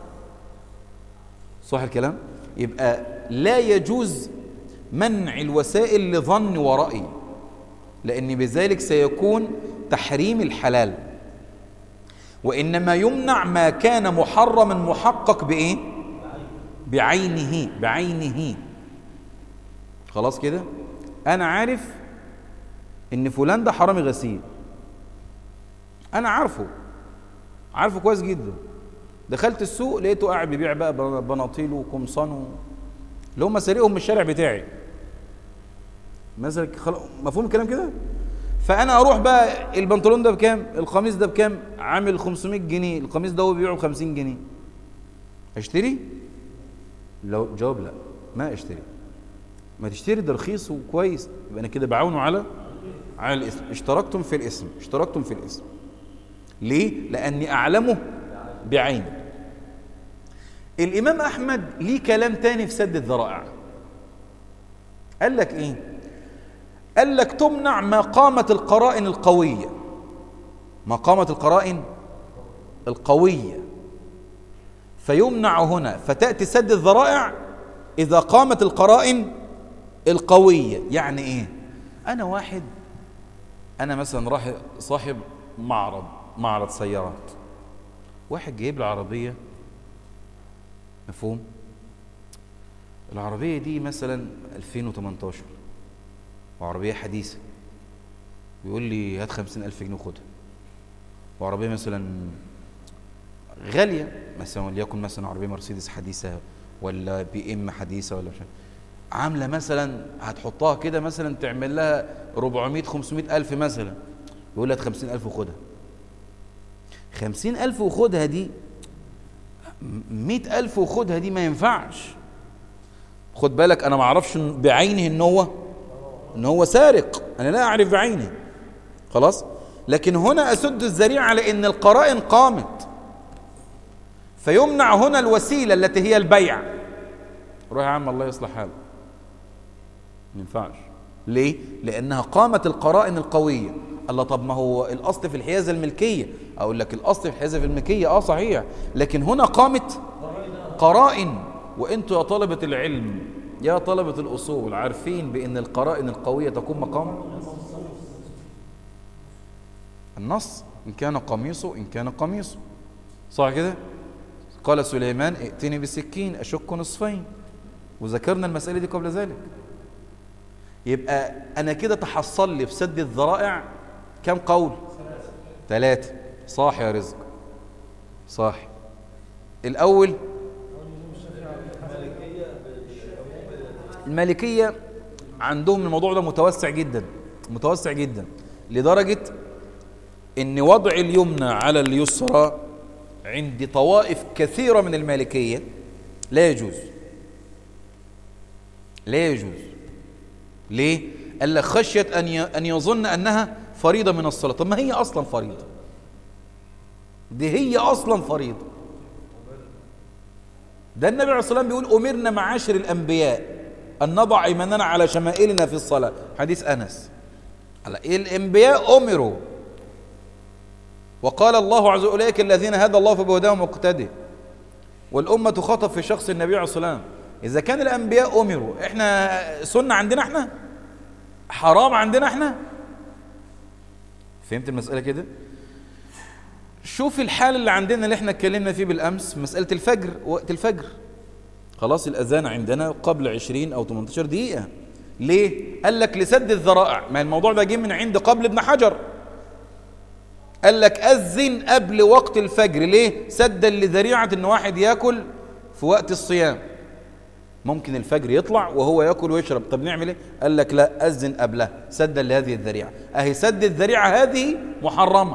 صح الكلام يبقى لا يجوز منع الوسائل لظن ورأي لأن بذلك سيكون تحريم الحلال وإنما يمنع ما كان محرما محقق بإيه بعينه بعينه خلاص كده أنا عارف ان فلان ده حرامي غسيل انا عارفه عارفه كويس جدا دخلت السوق لقيته قاعد بيبيع بقى بناطيل وقمصان و... اللي هم سارقهم من الشارع بتاعي مثلا خل... مفهوم الكلام كده فانا اروح بقى البنطلون ده بكام القميص ده بكام عامل 500 جنيه القميص ده هو بيبيعه ب 50 جنيه اشتري لو جواب لا ما اشتري ما تشتري ده رخيص وكويس يبقى انا كده بعاونه على على الاسم اشتركتم في الاسم اشتركتم في الاسم ليه لاني اعلمه بعينه الامام احمد ليه كلام تاني في سد الذرائع قال لك ايه قال لك تمنع ما قامت القرائن القويه ما قامت القرائن القويه فيمنع هنا فتاتي سد الذرائع اذا قامت القرائن القويه يعني ايه انا واحد انا مثلا راح صاحب معرض معرض سيارات واحد جايب لي عربيه مفهوم العربيه دي مثلا 2018 وعربيه حديثه بيقول لي هات 50000 جنيه خدها وعربيه مثلا غاليه مثلا وليكن مثلا عربيه مرسيدس حديثه ولا بي ام حديثه ولا مش عامله مثلا هتحطها كده مثلا تعمل لها 400 500 الف مثلا يقول لها 50000 وخدها 50000 وخدها دي 100000 وخدها دي ما ينفعش خد بالك انا ما اعرفش بعينه ان هو ان هو سارق انا لا اعرف بعينه خلاص لكن هنا اسد الذريعه على ان القرائن قامت فيمنع هنا الوسيله التي هي البيع روح يا عم الله يصلح حالك ما ينفعش ليه لانها قامت القرائن القويه الله طب ما هو الاصل في الحيازه الملكيه اقول لك الاصل في الحيازه في الملكيه اه صحيح لكن هنا قامت قرائن وانتوا يا طلبه العلم يا طلبه الاصول عارفين بان القرائن القويه تكون مقام النص ان كان قميصه ان كان قميصه صح كده قال سليمان ائتني بسكين اشك نصفين وذكرنا المساله دي قبل ذلك يبقى انا كده تحصل لي في سد الذرائع كم قول ثلاثة صح يا رزق صح الأول المالكية عندهم الموضوع ده متوسع جدا متوسع جدا لدرجة ان وضع اليمنى على اليسرى عند طوائف كثيرة من المالكية لا يجوز لا يجوز ليه؟ قال لك خشية أن أن يظن أنها فريضة من الصلاة طب ما هي أصلا فريضة دي هي أصلا فريضة ده النبي عليه الصلاة والسلام بيقول أمرنا معاشر الأنبياء أن نضع إيماننا على شمائلنا في الصلاة حديث أنس على إيه الأنبياء أمروا وقال الله عز وجل أولئك الذين هدى الله فبهداهم مقتدي والأمة تخاطب في شخص النبي عليه الصلاة والسلام إذا كان الأنبياء أمروا إحنا سنة عندنا إحنا حرام عندنا إحنا فهمت المسألة كده شوف الحال اللي عندنا اللي احنا اتكلمنا فيه بالأمس مسألة الفجر وقت الفجر خلاص الأذان عندنا قبل 20 أو 18 دقيقة ليه؟ قال لك لسد الذرائع ما الموضوع ده جه من عند قبل ابن حجر قال لك أذن قبل وقت الفجر ليه؟ سدا لذريعة إن واحد ياكل في وقت الصيام ممكن الفجر يطلع وهو ياكل ويشرب طب نعمل ايه؟ قال لك لا أذن قبلها سدا لهذه الذريعة أهي سد الذريعة هذه محرمة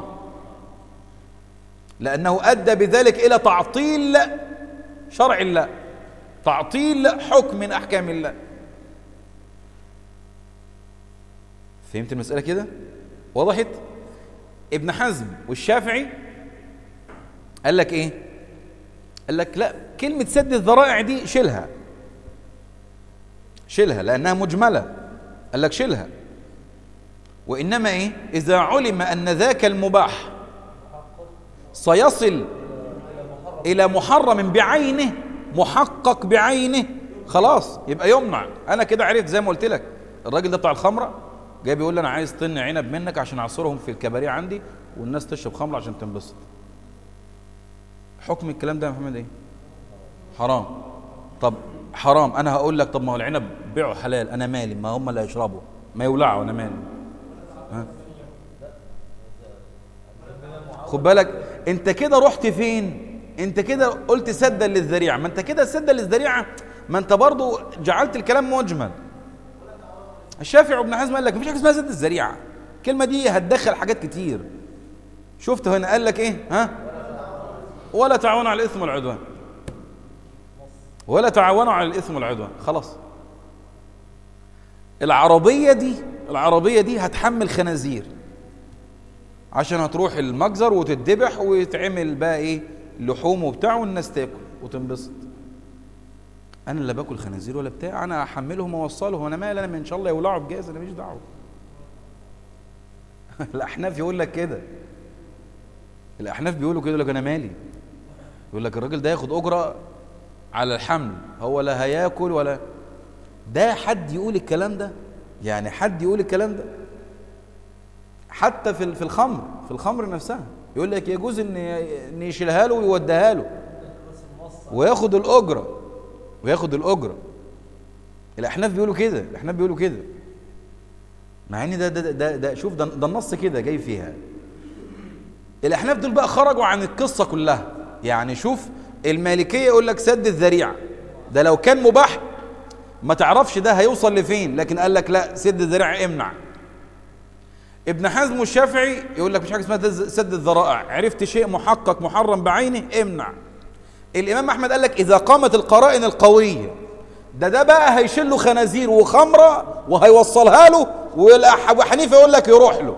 لأنه أدى بذلك إلى تعطيل شرع الله تعطيل حكم من أحكام الله فهمت المسألة كده؟ وضحت؟ ابن حزم والشافعي قال لك ايه قال لك لا كلمة سد الذرائع دي شيلها شيلها لأنها مجملة قال لك شيلها وإنما إيه إذا علم أن ذاك المباح سيصل إلى محرم بعينه محقق بعينه خلاص يبقى يمنع أنا كده عرفت زي ما قلت لك الراجل ده بتاع الخمرة جاي بيقول لي أنا عايز طن عنب منك عشان أعصرهم في الكباريه عندي والناس تشرب خمر عشان تنبسط حكم الكلام ده يا محمد إيه حرام طب حرام أنا هقول لك طب ما هو العنب بيعه حلال أنا مالي ما هم اللي هيشربوا ما يولعوا أنا مالي ها خد بالك انت كده رحت فين انت كده قلت سدا للذريعه ما انت كده سدا للذريعه ما انت برضو جعلت الكلام مجمل الشافعي وابن حزم قال لك مفيش حاجه اسمها سد الذريعه الكلمه دي هتدخل حاجات كتير شفت هنا قال لك ايه ها ولا تعاونوا على الاثم والعدوان ولا تعاونوا على الاثم والعدوان خلاص العربيه دي العربيه دي هتحمل خنازير عشان هتروح المجزر وتتذبح ويتعمل بقى ايه لحوم وبتاع والناس تاكل وتنبسط انا لا باكل خنازير ولا بتاع انا احملهم واوصلهم انا مالي انا ان شاء الله يولعوا بجاز انا ماليش دعوه الاحناف يقول لك كده الاحناف بيقولوا كده يقول لك انا مالي يقول لك الراجل ده ياخد اجره على الحمل هو لا هياكل ولا ده حد يقول الكلام ده يعني حد يقول الكلام ده حتى في في الخمر في الخمر نفسها يقول لك يجوز ان ان يشيلها له ويوديها له وياخد الاجره وياخد الاجره الاحناف بيقولوا كده الاحناف بيقولوا كده مع ان ده ده ده, ده شوف ده, ده النص كده جاي فيها الاحناف دول بقى خرجوا عن القصه كلها يعني شوف المالكيه يقول لك سد الذريعه ده لو كان مباح ما تعرفش ده هيوصل لفين لكن قال لك لا سد الذريعه امنع ابن حزم والشافعي يقول لك مش حاجه اسمها سد الذرائع عرفت شيء محقق محرم بعينه امنع الامام احمد قال لك اذا قامت القرائن القويه ده ده بقى هيشيل له خنازير وخمره وهيوصلها له وابو حنيفه يقول لك يروح له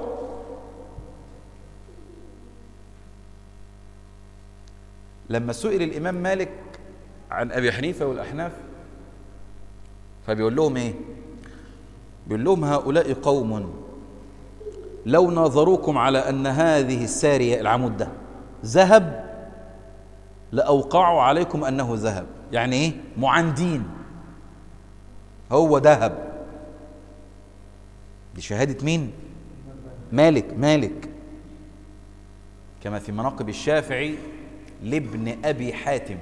لما سئل الامام مالك عن ابي حنيفه والاحناف فبيقول لهم ايه بيقول لهم هؤلاء قوم لو ناظروكم على أن هذه السارية العمود ده ذهب لأوقعوا عليكم أنه ذهب يعني إيه معاندين هو ذهب دي شهادة مين مالك مالك كما في مناقب الشافعي لابن أبي حاتم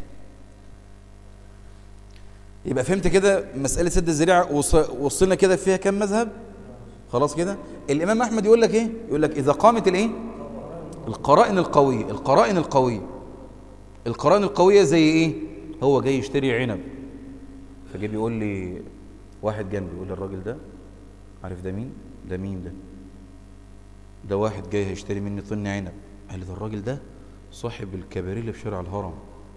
يبقى فهمت كده مسألة سد الذريعة وصلنا كده فيها كم مذهب خلاص كده الامام احمد يقول لك ايه يقول لك اذا قامت الايه القرائن القويه القرائن القويه القرائن القويه زي ايه هو جاي يشتري عنب فجاي بيقول لي واحد جنبي يقول لي الراجل ده عارف ده مين ده مين ده ده واحد جاي هيشتري مني طن عنب قال لي ده الراجل ده صاحب الكباريه اللي في شارع الهرم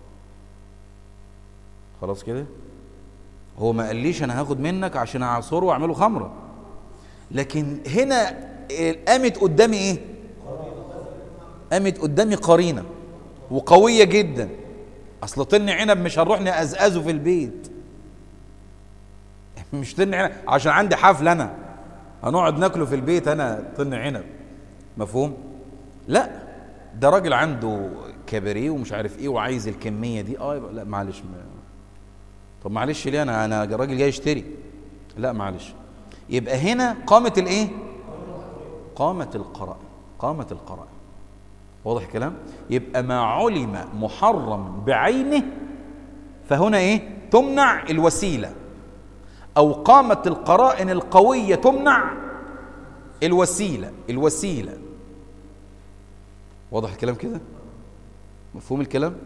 خلاص كده هو ما قاليش انا هاخد منك عشان اعصره واعمله خمره لكن هنا قامت قدامي ايه قامت قدامي قرينه وقويه جدا اصل طن عنب مش هنروح نقزقزه في البيت مش طن عنب عشان عندي حفل انا هنقعد ناكله في البيت انا طن عنب مفهوم لا ده راجل عنده كباريه ومش عارف ايه وعايز الكميه دي اه يبقى لا معلش ما. طب معلش ليه انا انا راجل جاي اشتري لا معلش يبقى هنا قامت الايه قامت القراء قامت القراء واضح الكلام يبقى ما علم محرم بعينه فهنا ايه تمنع الوسيله او قامت القرائن القويه تمنع الوسيله الوسيله واضح الكلام كده مفهوم الكلام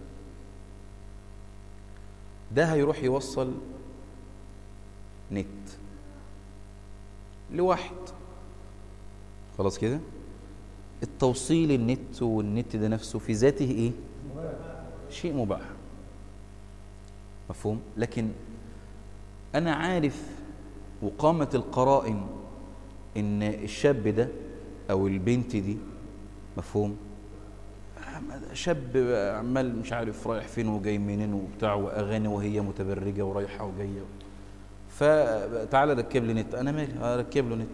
ده هيروح يوصل نت لواحد خلاص كده التوصيل النت والنت ده نفسه في ذاته ايه شيء مباح مفهوم لكن انا عارف وقامت القرائن ان الشاب ده او البنت دي مفهوم شاب عمال مش عارف رايح فين وجاي منين وبتاع واغاني وهي متبرجه ورايحه وجايه فتعالى ركب لي نت انا مالي اركب له نت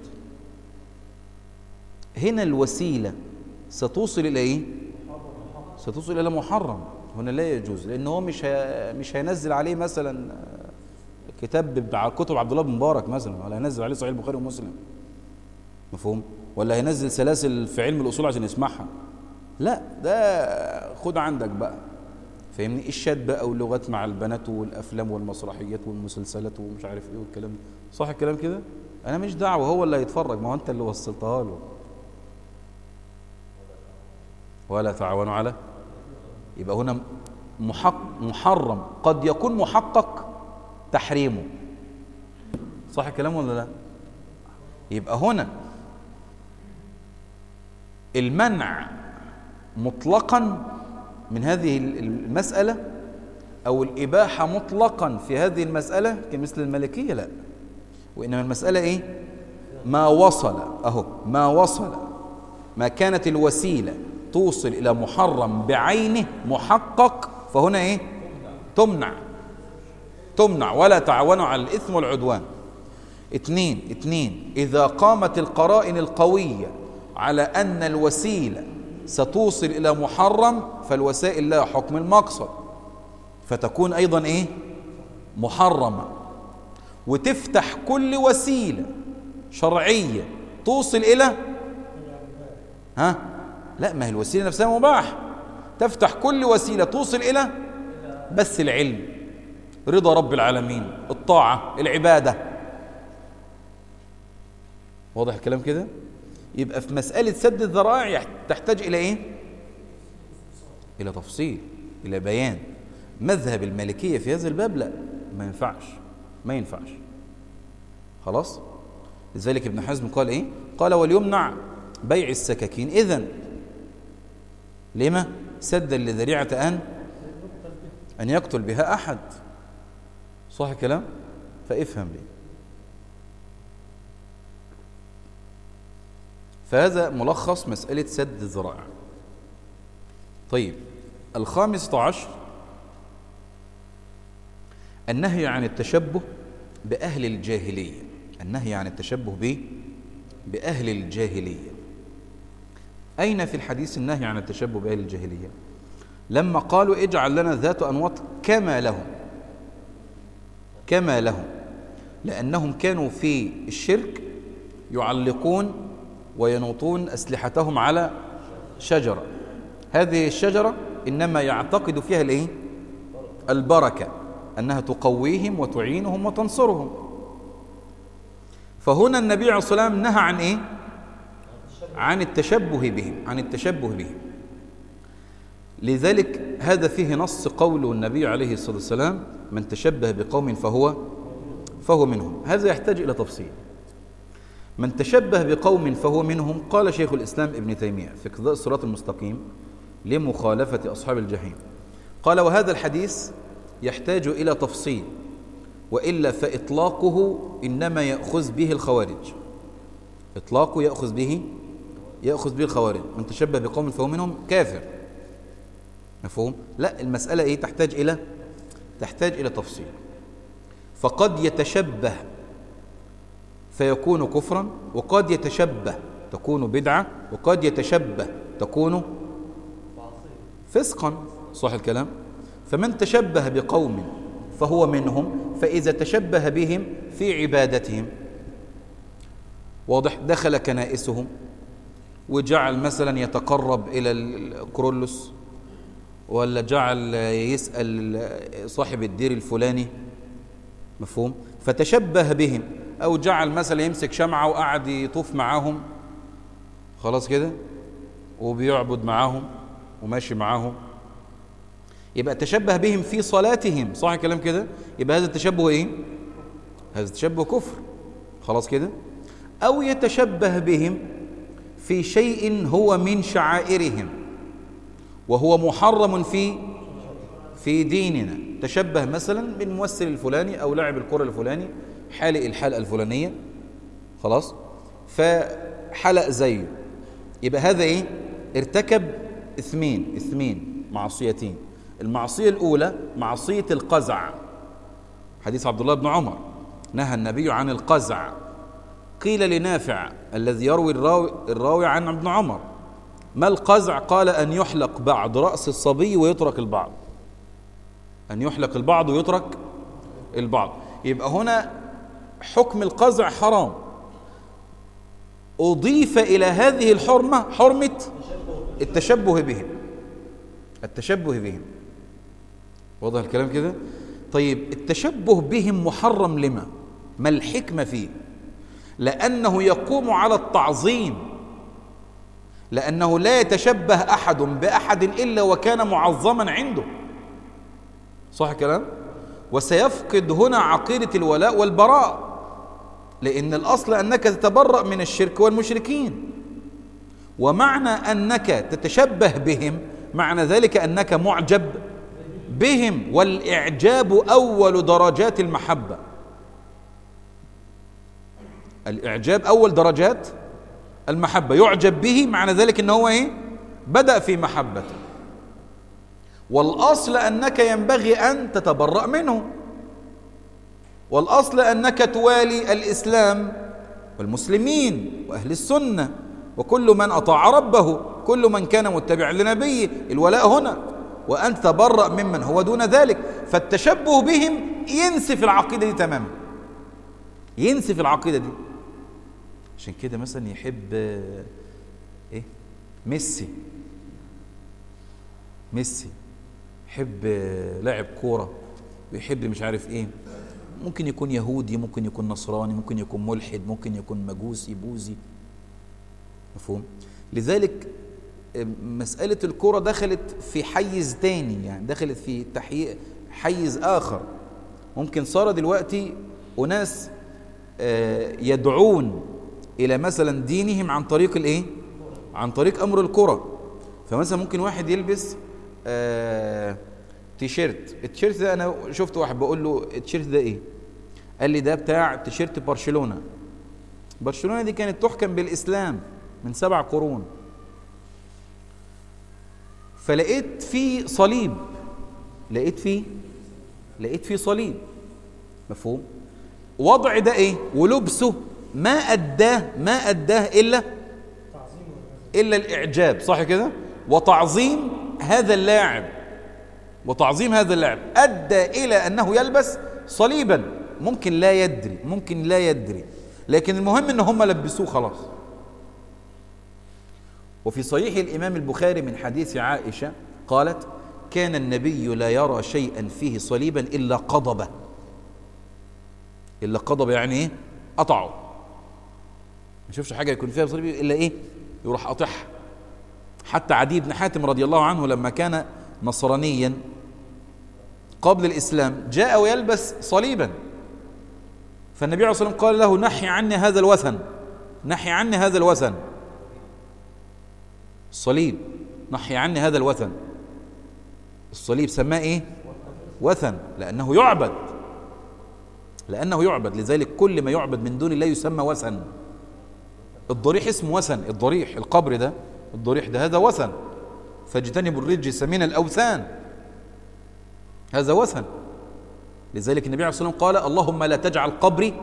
هنا الوسيله ستوصل الى ايه ستوصل الى محرم هنا لا يجوز لان هو مش ه... مش هينزل عليه مثلا كتاب بتاع كتب عبد الله بن مبارك مثلا ولا هينزل عليه صحيح البخاري ومسلم مفهوم ولا هينزل سلاسل في علم الاصول عشان يسمعها لا ده خد عندك بقى فاهمني الشات بقى واللغات مع البنات والافلام والمسرحيات والمسلسلات ومش عارف ايه والكلام ده صح الكلام كده انا مش دعوه هو اللي هيتفرج ما هو انت اللي وصلتها له ولا تعاونوا على يبقى هنا محق محرم قد يكون محقق تحريمه صح الكلام ولا لا يبقى هنا المنع مطلقا من هذه المسألة أو الإباحة مطلقا في هذه المسألة كمثل الملكية لا وإنما المسألة إيه ما وصل أهو ما وصل ما كانت الوسيلة توصل إلى محرم بعينه محقق فهنا إيه تمنع تمنع ولا تعاونوا على الإثم والعدوان اثنين اثنين إذا قامت القرائن القوية على أن الوسيلة ستوصل إلى محرم فالوسائل لها حكم المقصد فتكون أيضا إيه محرمة وتفتح كل وسيلة شرعية توصل إلى ها لا ما هي الوسيلة نفسها مباح تفتح كل وسيلة توصل إلى بس العلم رضا رب العالمين الطاعة العبادة واضح الكلام كده يبقى في مسألة سد الذرائع تحتاج إلى إيه إلى تفصيل إلى بيان مذهب المالكية في هذا الباب لا ما ينفعش ما ينفعش خلاص لذلك ابن حزم قال إيه قال وليمنع بيع السكاكين إذن لما سدا لذريعة أن أن يقتل بها أحد صح الكلام فافهم ليه فهذا ملخص مسألة سد الذرائع طيب الخامسة عشر النهي عن التشبه بأهل الجاهلية النهي عن التشبه ب بأهل الجاهلية أين في الحديث النهي عن التشبه بأهل الجاهلية لما قالوا اجعل لنا ذات أنواط كما لهم كما لهم لأنهم كانوا في الشرك يعلقون وينوطون أسلحتهم على شجرة هذه الشجرة إنما يعتقد فيها الإيه؟ البركة أنها تقويهم وتعينهم وتنصرهم فهنا النبي عليه الصلاة والسلام نهى عن إيه؟ عن التشبه بهم عن التشبه بهم لذلك هذا فيه نص قول النبي عليه الصلاة والسلام من تشبه بقوم فهو فهو منهم هذا يحتاج إلى تفصيل من تشبه بقوم فهو منهم قال شيخ الإسلام ابن تيمية في اقتضاء الصراط المستقيم لمخالفة أصحاب الجحيم قال وهذا الحديث يحتاج إلى تفصيل وإلا فإطلاقه إنما يأخذ به الخوارج إطلاقه يأخذ به يأخذ به الخوارج من تشبه بقوم فهو منهم كافر مفهوم لا المسألة إيه تحتاج إلى تحتاج إلى تفصيل فقد يتشبه فيكون كفرا وقد يتشبه تكون بدعة وقد يتشبه تكون فسقا صح الكلام فمن تشبه بقوم فهو منهم فإذا تشبه بهم في عبادتهم واضح دخل كنائسهم وجعل مثلا يتقرب إلى الكرولوس ولا جعل يسأل صاحب الدير الفلاني مفهوم فتشبه بهم أو جعل مثلا يمسك شمعة وقعد يطوف معاهم خلاص كده وبيعبد معاهم وماشي معاهم يبقى تشبه بهم في صلاتهم صح الكلام كده يبقى هذا التشبه ايه هذا التشبه كفر خلاص كده او يتشبه بهم في شيء هو من شعائرهم وهو محرم في في ديننا تشبه مثلا بالممثل الفلاني او لاعب الكره الفلاني حالق الحلقه الفلانيه خلاص فحلق زيه يبقى هذا ايه ارتكب اثمين اثمين معصيتين المعصيه الاولى معصيه القزع حديث عبد الله بن عمر نهى النبي عن القزع قيل لنافع الذي يروي الراوي, الراوي عن ابن عمر ما القزع قال أن يحلق بعض رأس الصبي ويترك البعض أن يحلق البعض ويترك البعض يبقى هنا حكم القزع حرام أضيف إلى هذه الحرمة حرمة التشبه بهم التشبه بهم واضح الكلام كده طيب التشبه بهم محرم لما ما الحكمة فيه لأنه يقوم على التعظيم لأنه لا يتشبه أحد بأحد إلا وكان معظما عنده صح الكلام وسيفقد هنا عقيدة الولاء والبراء لأن الأصل أنك تتبرأ من الشرك والمشركين ومعنى أنك تتشبه بهم معنى ذلك أنك معجب بهم والإعجاب أول درجات المحبة الإعجاب أول درجات المحبة يعجب به معنى ذلك أنه هو إيه؟ بدأ في محبته والأصل أنك ينبغي أن تتبرأ منه والأصل أنك توالي الإسلام والمسلمين وأهل السنة وكل من أطاع ربه كل من كان متبعا لنبيه الولاء هنا وأن تبرأ ممن هو دون ذلك فالتشبه بهم ينسف العقيدة دي تماما ينسف العقيدة دي عشان كده مثلا يحب ايه ميسي ميسي يحب لاعب كوره ويحب مش عارف ايه ممكن يكون يهودي ممكن يكون نصراني ممكن يكون ملحد ممكن يكون مجوسي بوذي مفهوم لذلك مسألة الكرة دخلت في حيز تاني يعني دخلت في تحيي حيز آخر ممكن صار دلوقتي أناس يدعون إلى مثلا دينهم عن طريق الإيه؟ عن طريق أمر الكرة فمثلا ممكن واحد يلبس آه تيشيرت التيشيرت ده أنا شفت واحد بقول له التيشيرت ده إيه؟ قال لي ده بتاع تيشيرت برشلونة برشلونة دي كانت تحكم بالإسلام من سبع قرون فلقيت فيه صليب لقيت فيه لقيت فيه صليب مفهوم وضع ده ايه ولبسه ما اداه ما اداه الا الا الاعجاب صح كده وتعظيم هذا اللاعب وتعظيم هذا اللاعب ادى الى انه يلبس صليبا ممكن لا يدري ممكن لا يدري لكن المهم ان هم لبسوه خلاص وفي صحيح الامام البخاري من حديث عائشه قالت كان النبي لا يرى شيئا فيه صليبا الا قضبه الا قضب يعني ايه قطعه ما يشوفش حاجه يكون فيها صليب الا ايه يروح قاطعها حتى عدي بن حاتم رضي الله عنه لما كان نصرانيا قبل الاسلام جاء ويلبس صليبا فالنبي عليه الصلاه والسلام قال له نحي عني هذا الوثن نحي عني هذا الوثن الصليب نحي عني هذا الوثن الصليب سماه ايه وثن لانه يعبد لأنه يعبد لذلك كل ما يعبد من دون الله يسمى وثن الضريح اسمه وثن الضريح القبر ده الضريح ده هذا وثن فاجتنبوا الرجس من الأوثان هذا وثن لذلك النبي عليه الصلاة والسلام قال اللهم لا تجعل قبري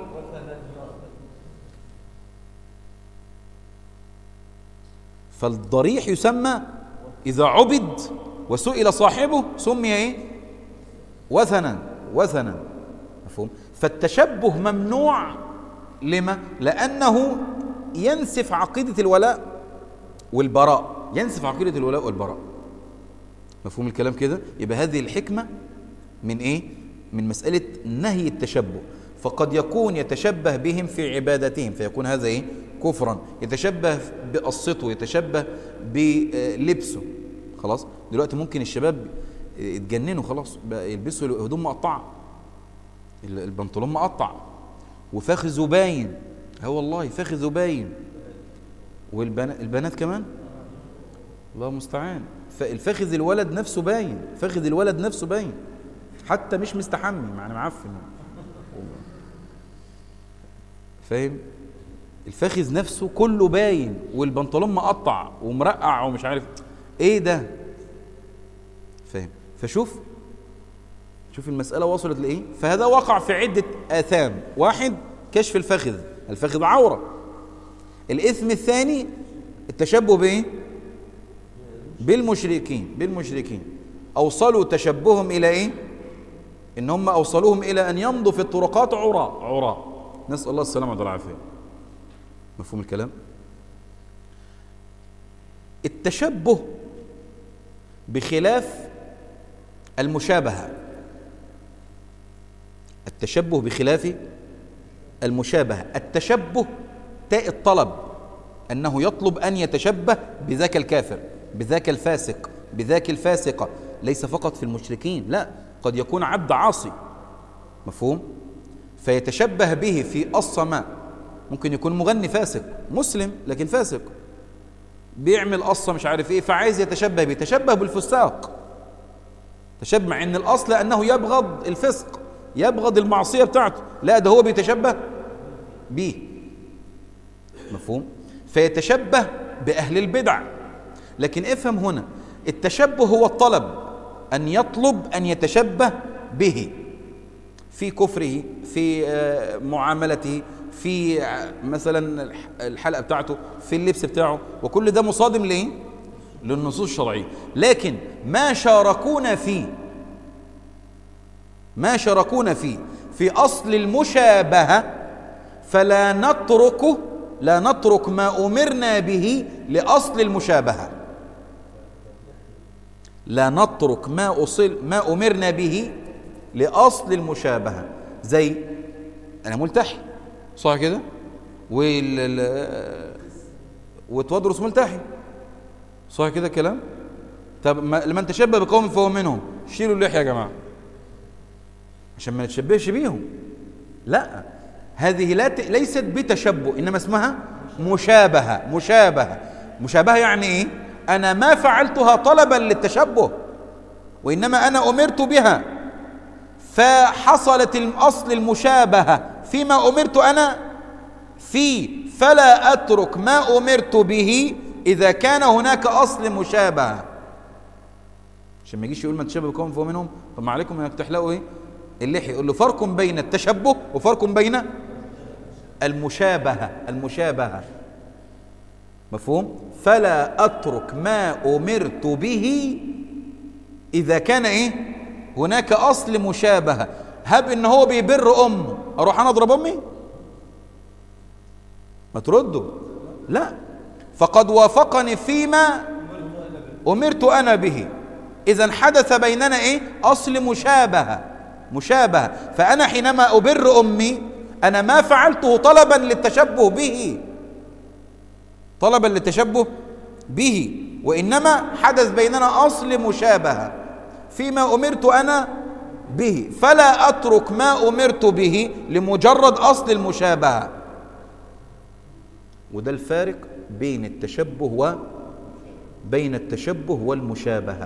فالضريح يسمى إذا عبد وسئل صاحبه سمي إيه؟ وثنا وثنا مفهوم فالتشبه ممنوع لما لأنه ينسف عقيدة الولاء والبراء ينسف عقيدة الولاء والبراء مفهوم الكلام كده يبقى هذه الحكمة من إيه من مسألة نهي التشبه فقد يكون يتشبه بهم في عبادتهم فيكون هذا إيه كفرا يتشبه بقصته يتشبه بلبسه خلاص دلوقتي ممكن الشباب يتجننوا خلاص بقى يلبسوا هدوم مقطعه البنطلون مقطع وفخذه باين ها والله فخذه باين والبنات كمان الله المستعان فالفخذ الولد نفسه باين فخذ الولد نفسه باين حتى مش مستحمي يعني معفن فاهم الفخذ نفسه كله باين والبنطلون مقطع ومرقع ومش عارف ايه ده فاهم فشوف شوف المسألة وصلت لإيه فهذا وقع في عدة آثام واحد كشف الفخذ الفخذ عورة الإثم الثاني التشبه بإيه بالمشركين بالمشركين أوصلوا تشبههم إلى إيه إن هم أوصلوهم إلى أن يمضوا في الطرقات عراء عراء نسأل الله السلامة والعافية مفهوم الكلام التشبه بخلاف المشابهة التشبه بخلاف المشابهة التشبه تاء الطلب أنه يطلب أن يتشبه بذاك الكافر بذاك الفاسق بذاك الفاسقة ليس فقط في المشركين لا قد يكون عبد عاصي مفهوم فيتشبه به في الصماء ممكن يكون مغني فاسق مسلم لكن فاسق بيعمل قصة مش عارف ايه فعايز يتشبه بيه تشبه بالفساق تشبه مع ان الاصل انه يبغض الفسق يبغض المعصية بتاعته لا ده هو بيتشبه بيه مفهوم فيتشبه بأهل البدع لكن افهم هنا التشبه هو الطلب أن يطلب أن يتشبه به في كفره في معاملته في مثلا الحلقة بتاعته في اللبس بتاعه وكل ده مصادم ليه للنصوص الشرعية لكن ما شاركونا فيه ما شاركونا فيه في أصل المشابهة فلا نترك لا نترك ما أمرنا به لأصل المشابهة لا نترك ما أصل ما أمرنا به لأصل المشابهة زي أنا ملتحي صح كده وال وتودرس ملتحي صح كده الكلام طب لمن تشبه بقوم فهو منهم شيلوا اللحية يا جماعة عشان ما نتشبهش بيهم لا هذه لا ت... ليست بتشبه انما اسمها مشابهه مشابهه مشابهه يعني ايه انا ما فعلتها طلبا للتشبه وانما انا امرت بها فحصلت الاصل المشابهه فيما امرت انا فيه فلا اترك ما امرت به اذا كان هناك اصل مشابهه عشان ما يجيش يقول ما تشبه بقوم فهو منهم طب ما عليكم انك تحلقوا ايه اللحية يقول له فرق بين التشبه وفرق بين المشابهة المشابهة مفهوم فلا أترك ما أمرت به إذا كان إيه هناك أصل مشابهة هب إن هو بيبر أمه أروح أنا أضرب أمي ما تردوا لا فقد وافقني فيما أمرت أنا به إذا حدث بيننا إيه أصل مشابهة مشابهة فأنا حينما أبر أمي أنا ما فعلته طلبا للتشبه به طلبا للتشبه به وإنما حدث بيننا أصل مشابهة فيما أمرت أنا به فلا أترك ما أمرت به لمجرد أصل المشابهة وده الفارق بين التشبه وبين التشبه والمشابهة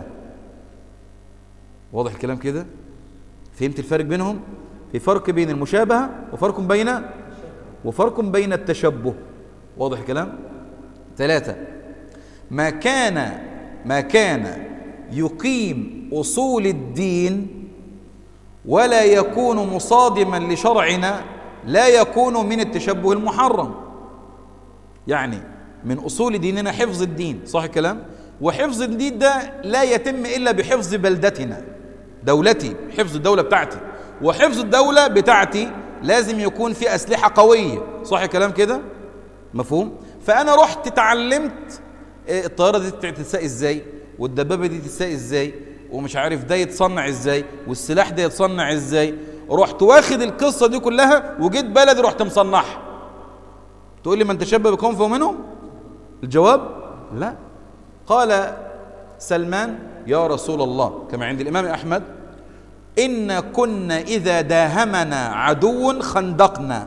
واضح الكلام كده فهمت الفرق بينهم في فرق بين المشابهة وفرق بين وفرق بين التشبه واضح الكلام ثلاثة ما كان ما كان يقيم أصول الدين ولا يكون مصادما لشرعنا لا يكون من التشبه المحرم يعني من أصول ديننا حفظ الدين صح الكلام وحفظ الدين ده لا يتم إلا بحفظ بلدتنا دولتي حفظ الدولة بتاعتي وحفظ الدولة بتاعتي لازم يكون في أسلحة قوية صح الكلام كده مفهوم فأنا رحت تعلمت إيه الطيارة دي تتساق إزاي والدبابة دي تتساق إزاي ومش عارف ده يتصنع إزاي والسلاح ده يتصنع إزاي رحت واخد القصة دي كلها وجيت بلدي رحت مصنعها تقول لي من تشبه بقوم فهو منهم الجواب لا قال سلمان يا رسول الله كما عند الإمام أحمد إن كنا إذا داهمنا عدو خندقنا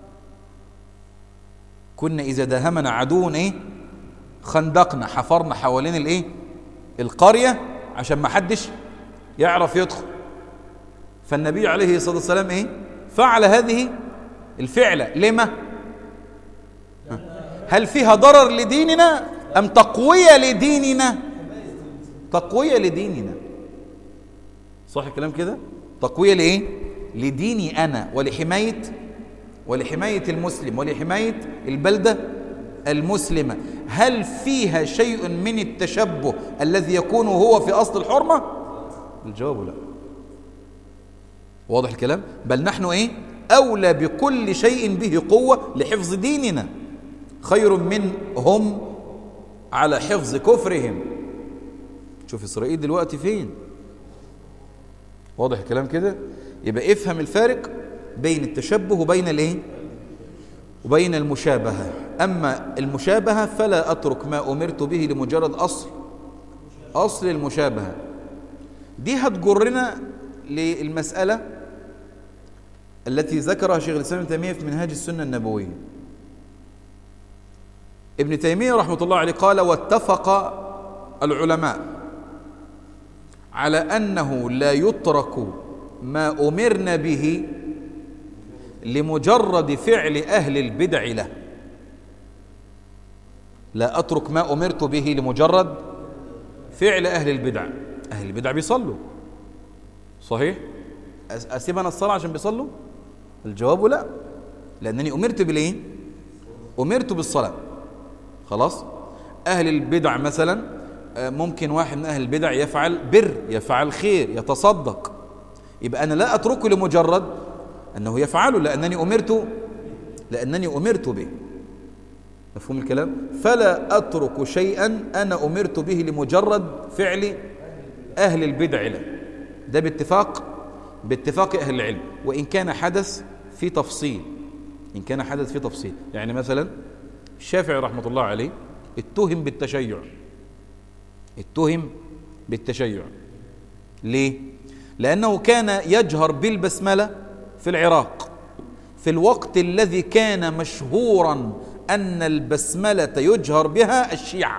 كنا إذا داهمنا عدو إيه خندقنا حفرنا حوالين الإيه القرية عشان ما حدش يعرف يدخل فالنبي عليه الصلاة والسلام إيه فعل هذه الفعلة لما هل فيها ضرر لديننا أم تقوية لديننا تقوية لديننا صح الكلام كده تقوية لإيه لديني أنا ولحماية ولحماية المسلم ولحماية البلدة المسلمة هل فيها شيء من التشبه الذي يكون هو في أصل الحرمة الجواب لا واضح الكلام بل نحن إيه أولى بكل شيء به قوة لحفظ ديننا خير منهم على حفظ كفرهم شوف إسرائيل دلوقتي فين واضح الكلام كده يبقى افهم الفارق بين التشبه وبين الايه وبين المشابهة أما المشابهة فلا أترك ما أمرت به لمجرد أصل أصل المشابهة دي هتجرنا للمسألة التي ذكرها شيخ الإسلام ابن تيمية في منهاج السنة النبوية ابن تيمية رحمة الله عليه قال واتفق العلماء على أنه لا يترك ما أمرنا به لمجرد فعل أهل البدع له لا أترك ما أمرت به لمجرد فعل أهل البدع أهل البدع بيصلوا صحيح أسيب أنا الصلاة عشان بيصلوا الجواب لا لأنني أمرت بالإيه أمرت بالصلاة خلاص أهل البدع مثلا ممكن واحد من أهل البدع يفعل بر يفعل خير يتصدق يبقى أنا لا أتركه لمجرد أنه يفعله لأنني أمرت لأنني أمرت به مفهوم الكلام فلا أترك شيئا أنا أمرت به لمجرد فعل أهل البدع له ده باتفاق باتفاق أهل العلم وإن كان حدث في تفصيل إن كان حدث في تفصيل يعني مثلا الشافعي رحمة الله عليه اتهم بالتشيع اتهم بالتشيع ليه؟ لأنه كان يجهر بالبسملة في العراق في الوقت الذي كان مشهورا أن البسملة يجهر بها الشيعة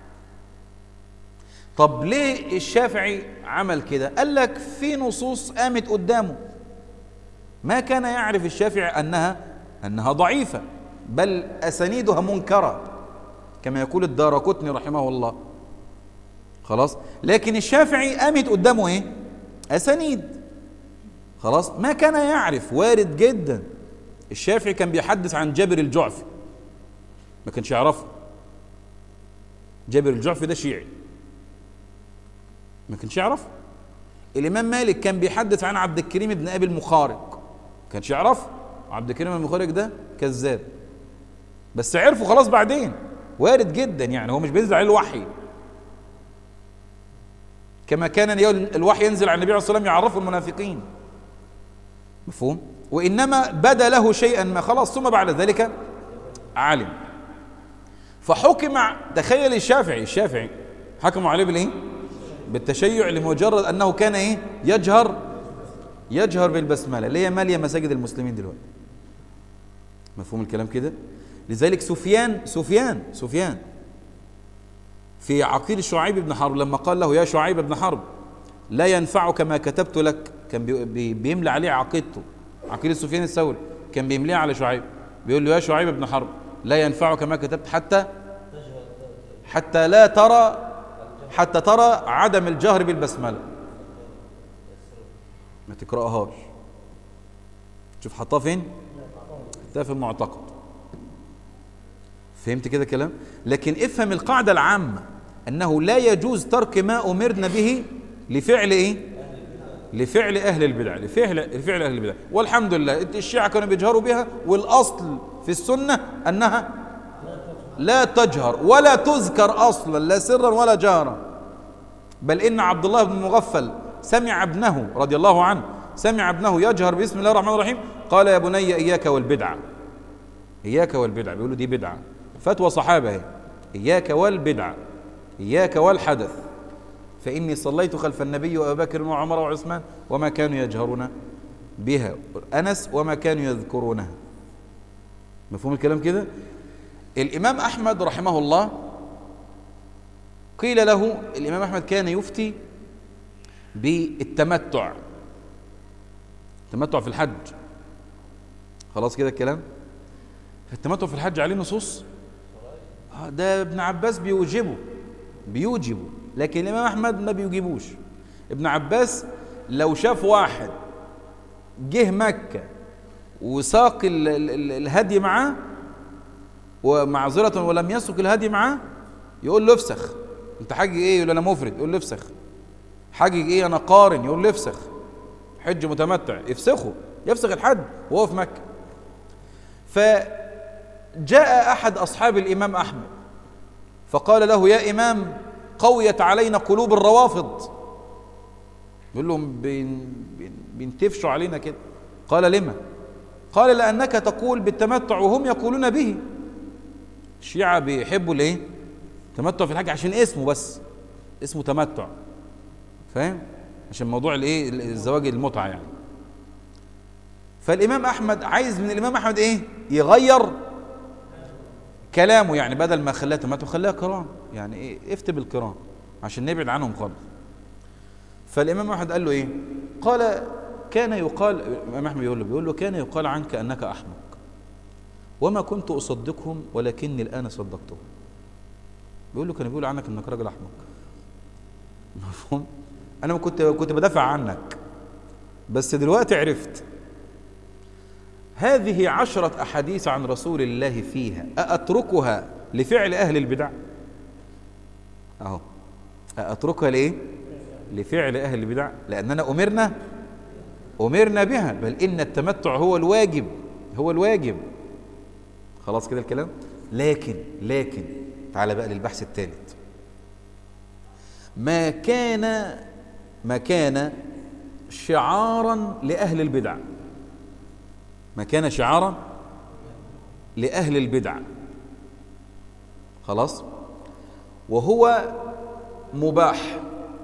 طب ليه الشافعي عمل كده قال لك في نصوص قامت قدامه ما كان يعرف الشافعي أنها أنها ضعيفة بل أسانيدها منكرة كما يقول الدار قطني رحمه الله خلاص لكن الشافعي قامت قدامه ايه أسانيد خلاص ما كان يعرف وارد جدا الشافعي كان بيحدث عن جابر الجعفي ما كانش يعرفه جابر الجعفي ده شيعي ما كانش يعرفه الإمام مالك كان بيحدث عن عبد الكريم بن أبي المخارق ما كانش يعرفه عبد الكريم المخارق ده كذاب بس عرفه خلاص بعدين وارد جدا يعني هو مش بينزل عليه الوحي كما كان الوحي ينزل على النبي عليه الصلاة والسلام يعرفه المنافقين مفهوم وإنما بدا له شيئا ما خلاص ثم بعد ذلك علم فحكم تخيل الشافعي الشافعي حكموا عليه بالايه بالتشيع لمجرد انه كان ايه يجهر يجهر بالبسمله اللي هي ماليه مساجد المسلمين دلوقتي مفهوم الكلام كده لذلك سفيان سفيان سفيان في عقيل شعيب بن حرب لما قال له يا شعيب بن حرب لا ينفعك ما كتبت لك كان بي بيملى عليه عقيدته عقيل سفيان الثوري كان بيمليها على شعيب بيقول له يا شعيب بن حرب لا ينفعك ما كتبت حتى حتى لا ترى حتى ترى عدم الجهر بالبسملة ما تقرأهاش شوف حطها فين حطها في المعتقد فهمت كده كلام لكن افهم القاعدة العامة أنه لا يجوز ترك ما أمرنا به لفعل إيه لفعل أهل البدع لفعل, لفعل أهل البدع والحمد لله الشيعة كانوا بيجهروا بها والأصل في السنة أنها لا تجهر ولا تذكر أصلا لا سرا ولا جهرا بل إن عبد الله بن مغفل سمع ابنه رضي الله عنه سمع ابنه يجهر بسم الله الرحمن الرحيم قال يا بني إياك والبدعة إياك والبدعة بيقولوا دي بدعة فتوى صحابة هي إياك والبدعة إياك والحدث فإني صليت خلف النبي وأبا بكر وعمر وعثمان وما كانوا يجهرون بها أنس وما كانوا يذكرونها مفهوم الكلام كده الإمام أحمد رحمه الله قيل له الإمام أحمد كان يفتي بالتمتع التمتع في الحج خلاص كده الكلام التمتع في الحج عليه نصوص ده ابن عباس بيوجبه بيوجبه لكن الإمام أحمد ما بيجيبوش ابن عباس لو شاف واحد جه مكة وساق ال ال ال الهدي معاه ومعذرة ولم يسق الهدي معاه يقول له افسخ انت حاجج ايه يقول انا مفرد يقول له افسخ حاجج ايه انا قارن يقول له افسخ حج متمتع يفسخه يفسخ الحج وهو في مكة فجاء أحد أصحاب الإمام أحمد فقال له يا إمام قويت علينا قلوب الروافض يقول لهم بين بين بينتفشوا علينا كده قال لما قال لأنك تقول بالتمتع وهم يقولون به الشيعة بيحبوا الايه تمتع في الحج عشان اسمه بس اسمه تمتع فاهم عشان موضوع الايه الزواج المتعة يعني فالإمام أحمد عايز من الإمام أحمد إيه يغير كلامه يعني بدل ما خلاها تمتع خلاها قران يعني إيه افتي بالقران عشان نبعد عنهم خالص فالإمام أحمد قال له إيه قال كان يقال الإمام أحمد بيقول له بيقول له كان يقال عنك أنك أحمق وما كنت أصدقهم ولكني الآن صدقتهم بيقول له كان بيقول عنك أنك راجل أحمق مفهوم أنا كنت كنت بدافع عنك بس دلوقتي عرفت هذه عشرة أحاديث عن رسول الله فيها أأتركها لفعل أهل البدع أهو أتركها لإيه لفعل أهل البدع لأننا أمرنا أمرنا بها بل إن التمتع هو الواجب هو الواجب خلاص كده الكلام لكن لكن تعال بقى للبحث الثالث ما كان ما كان شعارا لأهل البدع ما كان شعارا لأهل البدع خلاص وهو مباح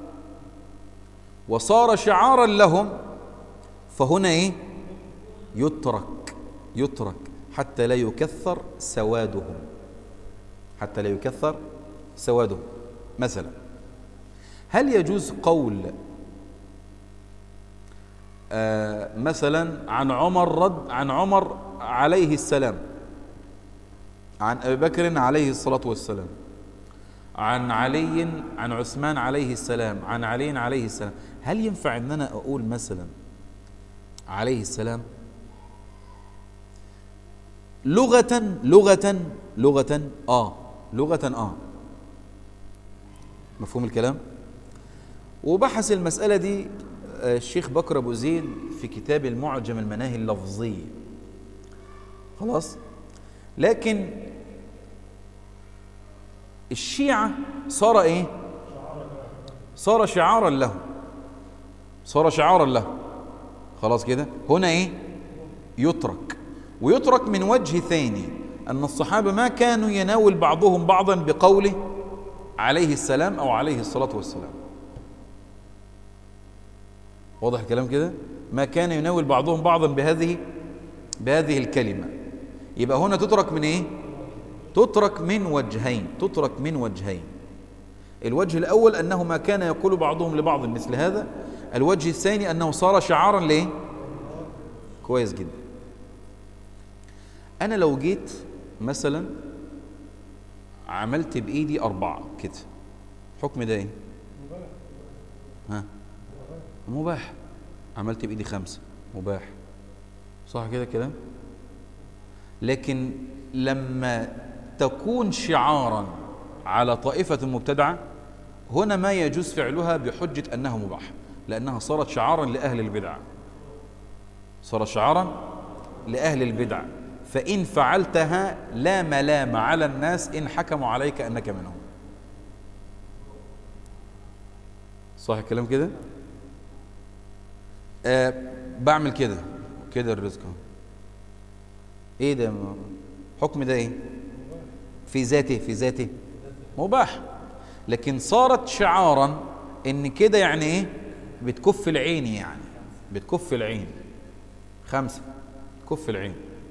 وصار شعارا لهم فهنا ايه يترك يترك حتى لا يكثر سوادهم حتى لا يكثر سوادهم مثلا هل يجوز قول آه مثلا عن عمر رد عن عمر عليه السلام عن ابي بكر عليه الصلاه والسلام عن علي عن عثمان عليه السلام عن علي عليه السلام هل ينفع ان انا اقول مثلا عليه السلام لغة لغة لغة اه لغة اه مفهوم الكلام وبحث المسألة دي الشيخ بكر أبو زيد في كتاب المعجم المناهي اللفظي خلاص لكن الشيعة صار ايه صار شعارا له صار شعارا له خلاص كده هنا ايه يترك ويترك من وجه ثاني ان الصحابه ما كانوا يناول بعضهم بعضا بقوله عليه السلام او عليه الصلاه والسلام واضح الكلام كده ما كان يناول بعضهم بعضا بهذه بهذه الكلمه يبقى هنا تترك من ايه تترك من وجهين تترك من وجهين الوجه الأول أنه ما كان يقول بعضهم لبعض مثل هذا الوجه الثاني أنه صار شعارا ليه كويس جدا أنا لو جيت مثلا عملت بإيدي أربعة كده حكم ده ايه ها مباح عملت بايدي خمسة مباح صح كده الكلام لكن لما تكون شعارا على طائفة مبتدعة هنا ما يجوز فعلها بحجة أنها مباح لأنها صارت شعارا لأهل البدع صارت شعارا لأهل البدع فإن فعلتها لا ملام على الناس إن حكموا عليك أنك منهم صح الكلام كده أه بعمل كده كده الرزق اهو. ايه ده حكم ده ايه في ذاته في ذاته مباح لكن صارت شعارا ان كده يعني ايه بتكف العين يعني بتكف العين خمسة كف العين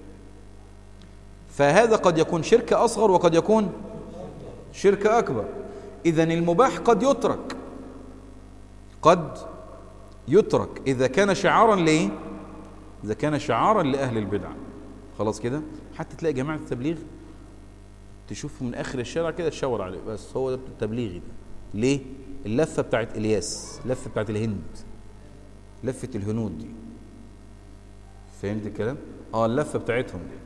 فهذا قد يكون شرك أصغر وقد يكون شرك أكبر إذا المباح قد يترك قد يترك إذا كان شعارا ليه إذا كان شعارا لأهل البدع خلاص كده حتى تلاقي جماعة التبليغ تشوفه من آخر الشارع كده تشاور عليه بس هو ده التبليغي ده ليه اللفة بتاعت إلياس اللفة بتاعت الهند لفة الهنود دي فهمت الكلام اه اللفة بتاعتهم دي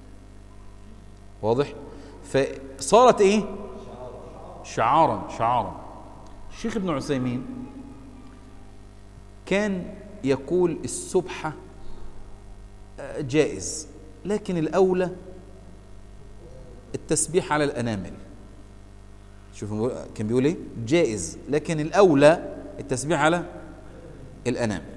واضح فصارت ايه شعارا شعارا الشيخ ابن عثيمين كان يقول السبحة آه، جائز لكن الأولى التسبيح على الأنامل شوفوا كان بيقول ايه جائز لكن الأولى التسبيح على الأنامل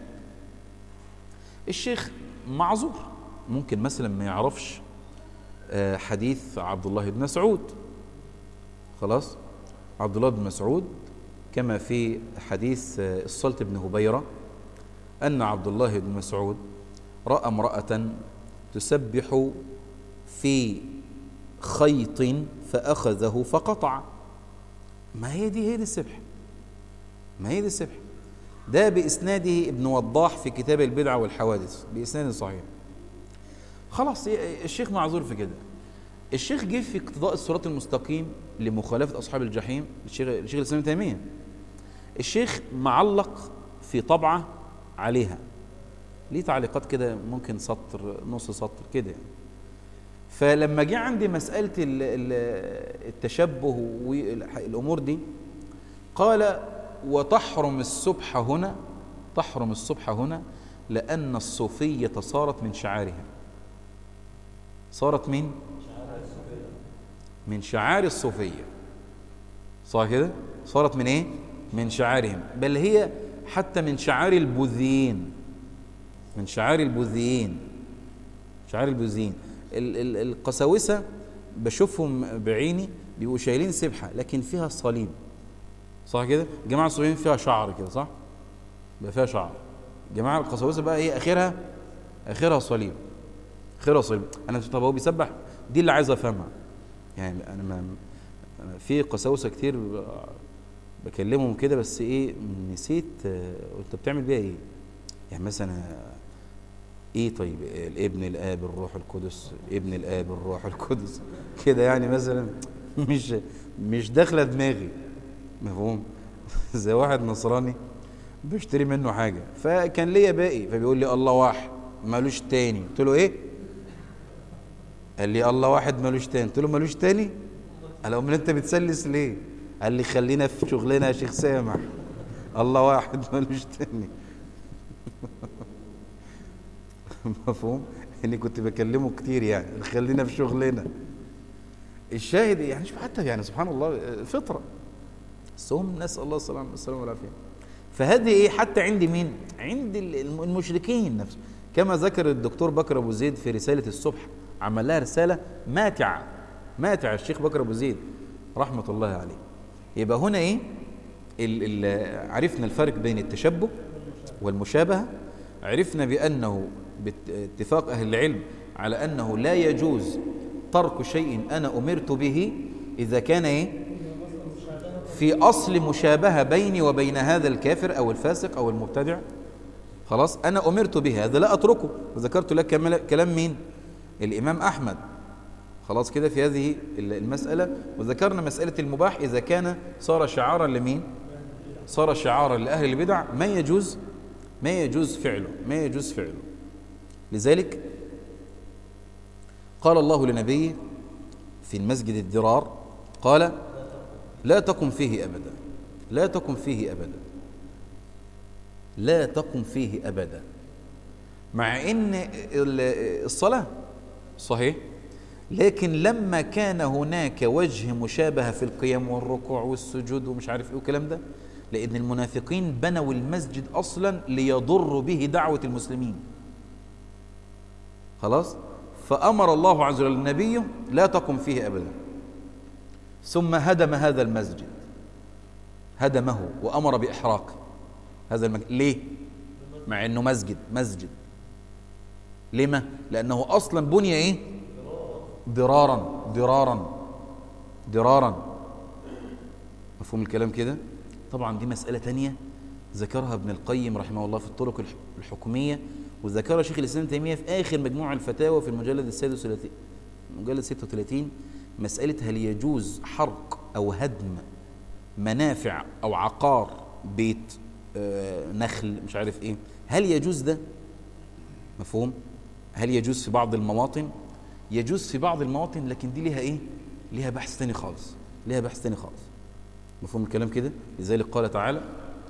الشيخ معذور ممكن مثلا ما يعرفش آه، حديث عبد الله بن مسعود خلاص عبد الله بن مسعود كما في حديث آه، الصلت بن هبيرة أن عبد الله بن مسعود رأى امرأة تسبح في خيط فأخذه فقطع ما هي دي هي دي السبح ما هي دي السبح ده بإسناده ابن وضاح في كتاب البدع والحوادث بإسناد صحيح خلاص الشيخ معذور في كده الشيخ جه في اقتضاء الصراط المستقيم لمخالفة أصحاب الجحيم الشيخ الشيخ الإسلام ابن تيمية الشيخ معلق في طبعة عليها ليه تعليقات كده ممكن سطر نص سطر كده يعني. فلما جه عندي مسألة ال- ال- التشبه والأمور دي قال وتحرم السبح هنا تحرم السبح هنا لأن الصوفية صارت من شعارها صارت من من شعار الصوفية صح كده صارت من ايه من شعارهم بل هي حتى من شعار البوذيين من شعار البوذيين شعار البوذيين ال- ال- القساوسة بشوفهم بعيني بيبقوا شايلين سبحة لكن فيها صليب صح كده الجماعة الصوفيين فيها شعر كده صح بقى فيها شعر الجماعة القساوسة بقى ايه اخرها اخرها صليب اخرها صليب انا طب هو بيسبح دي اللي عايز افهمها يعني انا ما أنا في قساوسة كتير ب- بكلمهم كده بس ايه نسيت آه، انت بتعمل بيها ايه يعني مثلا آه، ايه طيب الابن الاب الروح القدس ابن الاب الروح القدس كده يعني مثلا مش مش داخله دماغي مفهوم زي واحد نصراني بشتري منه حاجه فكان ليا باقي فبيقول لي الله واحد مالوش تاني قلت له ايه قال لي الله واحد مالوش تاني قلت له مالوش تاني قال امال انت بتسلس ليه قال لي خلينا في شغلنا يا شيخ سامح الله واحد مالوش تاني مفهوم اني كنت بكلمه كتير يعني خلينا في شغلنا الشاهد يعني شوف حتى يعني سبحان الله الفطره بس هم نسال الله السلامه السلامه والعافيه فهذه ايه حتى عند مين عند ال- المشركين نفسه كما ذكر الدكتور بكر ابو زيد في رساله الصبح عمل لها رساله ماتعه ماتعه الشيخ بكر ابو زيد رحمه الله عليه يبقى هنا ايه ال ال عرفنا الفرق بين التشبه والمشابهه عرفنا بانه باتفاق اهل العلم على انه لا يجوز ترك شيء انا امرت به اذا كان ايه في اصل مشابهه بيني وبين هذا الكافر او الفاسق او المبتدع خلاص انا امرت به هذا لا اتركه وذكرت لك كمل- كلام مين الامام احمد خلاص كده في هذه المسألة وذكرنا مسألة المباح إذا كان صار شعارا لمين صار شعارا لأهل البدع ما يجوز ما يجوز فعله ما يجوز فعله لذلك قال الله لنبيه في المسجد الدرار قال لا تقم فيه أبدا لا تقم فيه أبدا لا تقم فيه أبدا مع ان الصلاة صحيح لكن لما كان هناك وجه مشابهة في القيام والركوع والسجود ومش عارف ايه والكلام ده لأن المنافقين بنوا المسجد أصلا ليضروا به دعوة المسلمين خلاص فأمر الله عز وجل النبي لا تقم فيه أبدا ثم هدم هذا المسجد هدمه وأمر بإحراقه هذا المسجد ليه؟ مع أنه مسجد مسجد لما؟ لأنه أصلا بني إيه؟ ضرارا ضرارا ضرارا مفهوم الكلام كده؟ طبعا دي مسألة تانية ذكرها ابن القيم رحمه الله في الطرق الحكومية وذكرها شيخ الإسلام تيمية في آخر مجموع الفتاوى في المجلد السادس والثلاثين المجلد 36 مسألة هل يجوز حرق أو هدم منافع أو عقار بيت آه نخل مش عارف إيه هل يجوز ده مفهوم هل يجوز في بعض المواطن يجوز في بعض المواطن لكن دي ليها إيه ليها بحث تاني خالص ليها بحث تاني خالص مفهوم الكلام كده لذلك قال تعالى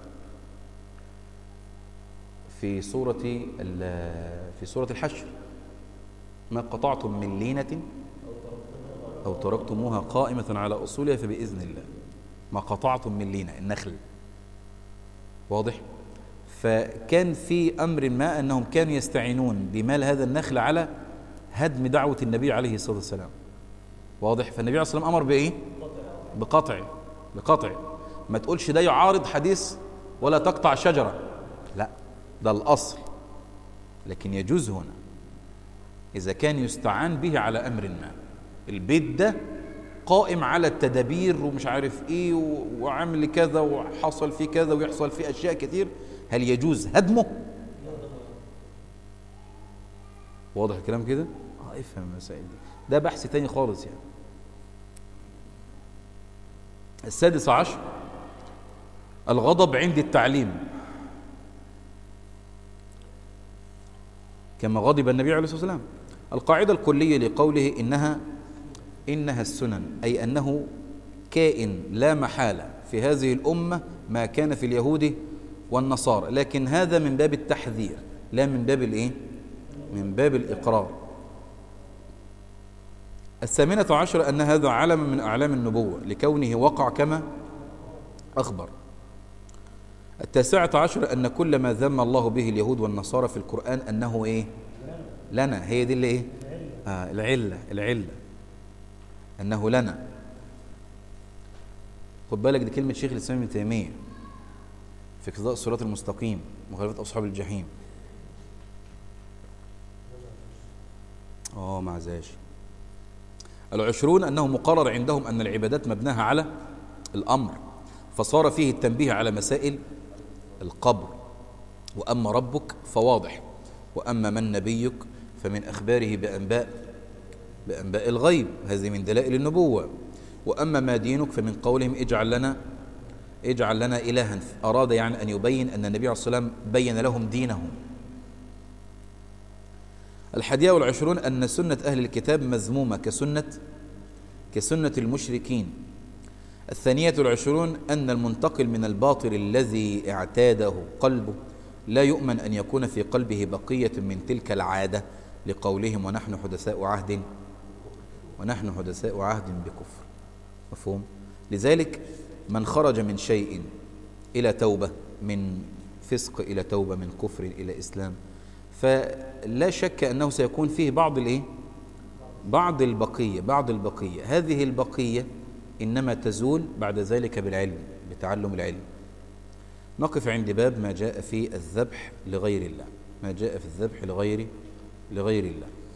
في سورة في سورة الحشر ما قطعتم من لينة أو تركتموها قائمة على أصولها فبإذن الله ما قطعتم من لينة النخل واضح فكان في أمر ما أنهم كانوا يستعينون بمال هذا النخل على هدم دعوة النبي عليه الصلاة والسلام واضح فالنبي عليه الصلاة والسلام أمر بإيه بقطع بقطع ما تقولش ده يعارض حديث ولا تقطع شجرة لا ده الأصل لكن يجوز هنا إذا كان يستعان به على أمر ما البيت ده قائم على التدابير ومش عارف ايه وعمل كذا وحصل فيه كذا ويحصل فيه اشياء كتير هل يجوز هدمه واضح الكلام كده اه افهم المسائل دي ده بحث تاني خالص يعني السادس عشر الغضب عند التعليم كما غضب النبي عليه الصلاة والسلام القاعدة الكلية لقوله إنها إنها السنن أي أنه كائن لا محالة في هذه الأمة ما كان في اليهود والنصارى لكن هذا من باب التحذير لا من باب الإيه؟ من باب الإقرار الثامنة عشر أن هذا علم من أعلام النبوة لكونه وقع كما أخبر التاسعة عشر أن كل ما ذم الله به اليهود والنصارى في القرآن أنه إيه لنا هي دي اللي إيه آه العلة العلة أنه لنا خد بالك دي كلمة شيخ الإسلام ابن تيمية في قضاء الصراط المستقيم مخالفة أصحاب الجحيم اه ما عزاش العشرون أنه مقرر عندهم أن العبادات مبناها على الأمر فصار فيه التنبيه على مسائل القبر وأما ربك فواضح وأما من نبيك فمن أخباره بأنباء بأنباء الغيب هذه من دلائل النبوة وأما ما دينك فمن قولهم اجعل لنا اجعل لنا إلها أراد يعني أن يبين أن النبي عليه الصلاة والسلام بين لهم دينهم الحادية والعشرون أن سنة أهل الكتاب مذمومة كسنة كسنة المشركين الثانية والعشرون أن المنتقل من الباطل الذي اعتاده قلبه لا يؤمن أن يكون في قلبه بقية من تلك العادة لقولهم ونحن حدثاء عهد ونحن حدثاء عهد بكفر مفهوم لذلك من خرج من شيء إلى توبة من فسق إلى توبة من كفر إلى إسلام فلا شك أنه سيكون فيه بعض الإيه؟ بعض البقية بعض البقية هذه البقية إنما تزول بعد ذلك بالعلم بتعلم العلم نقف عند باب ما جاء في الذبح لغير الله ما جاء في الذبح لغير لغير الله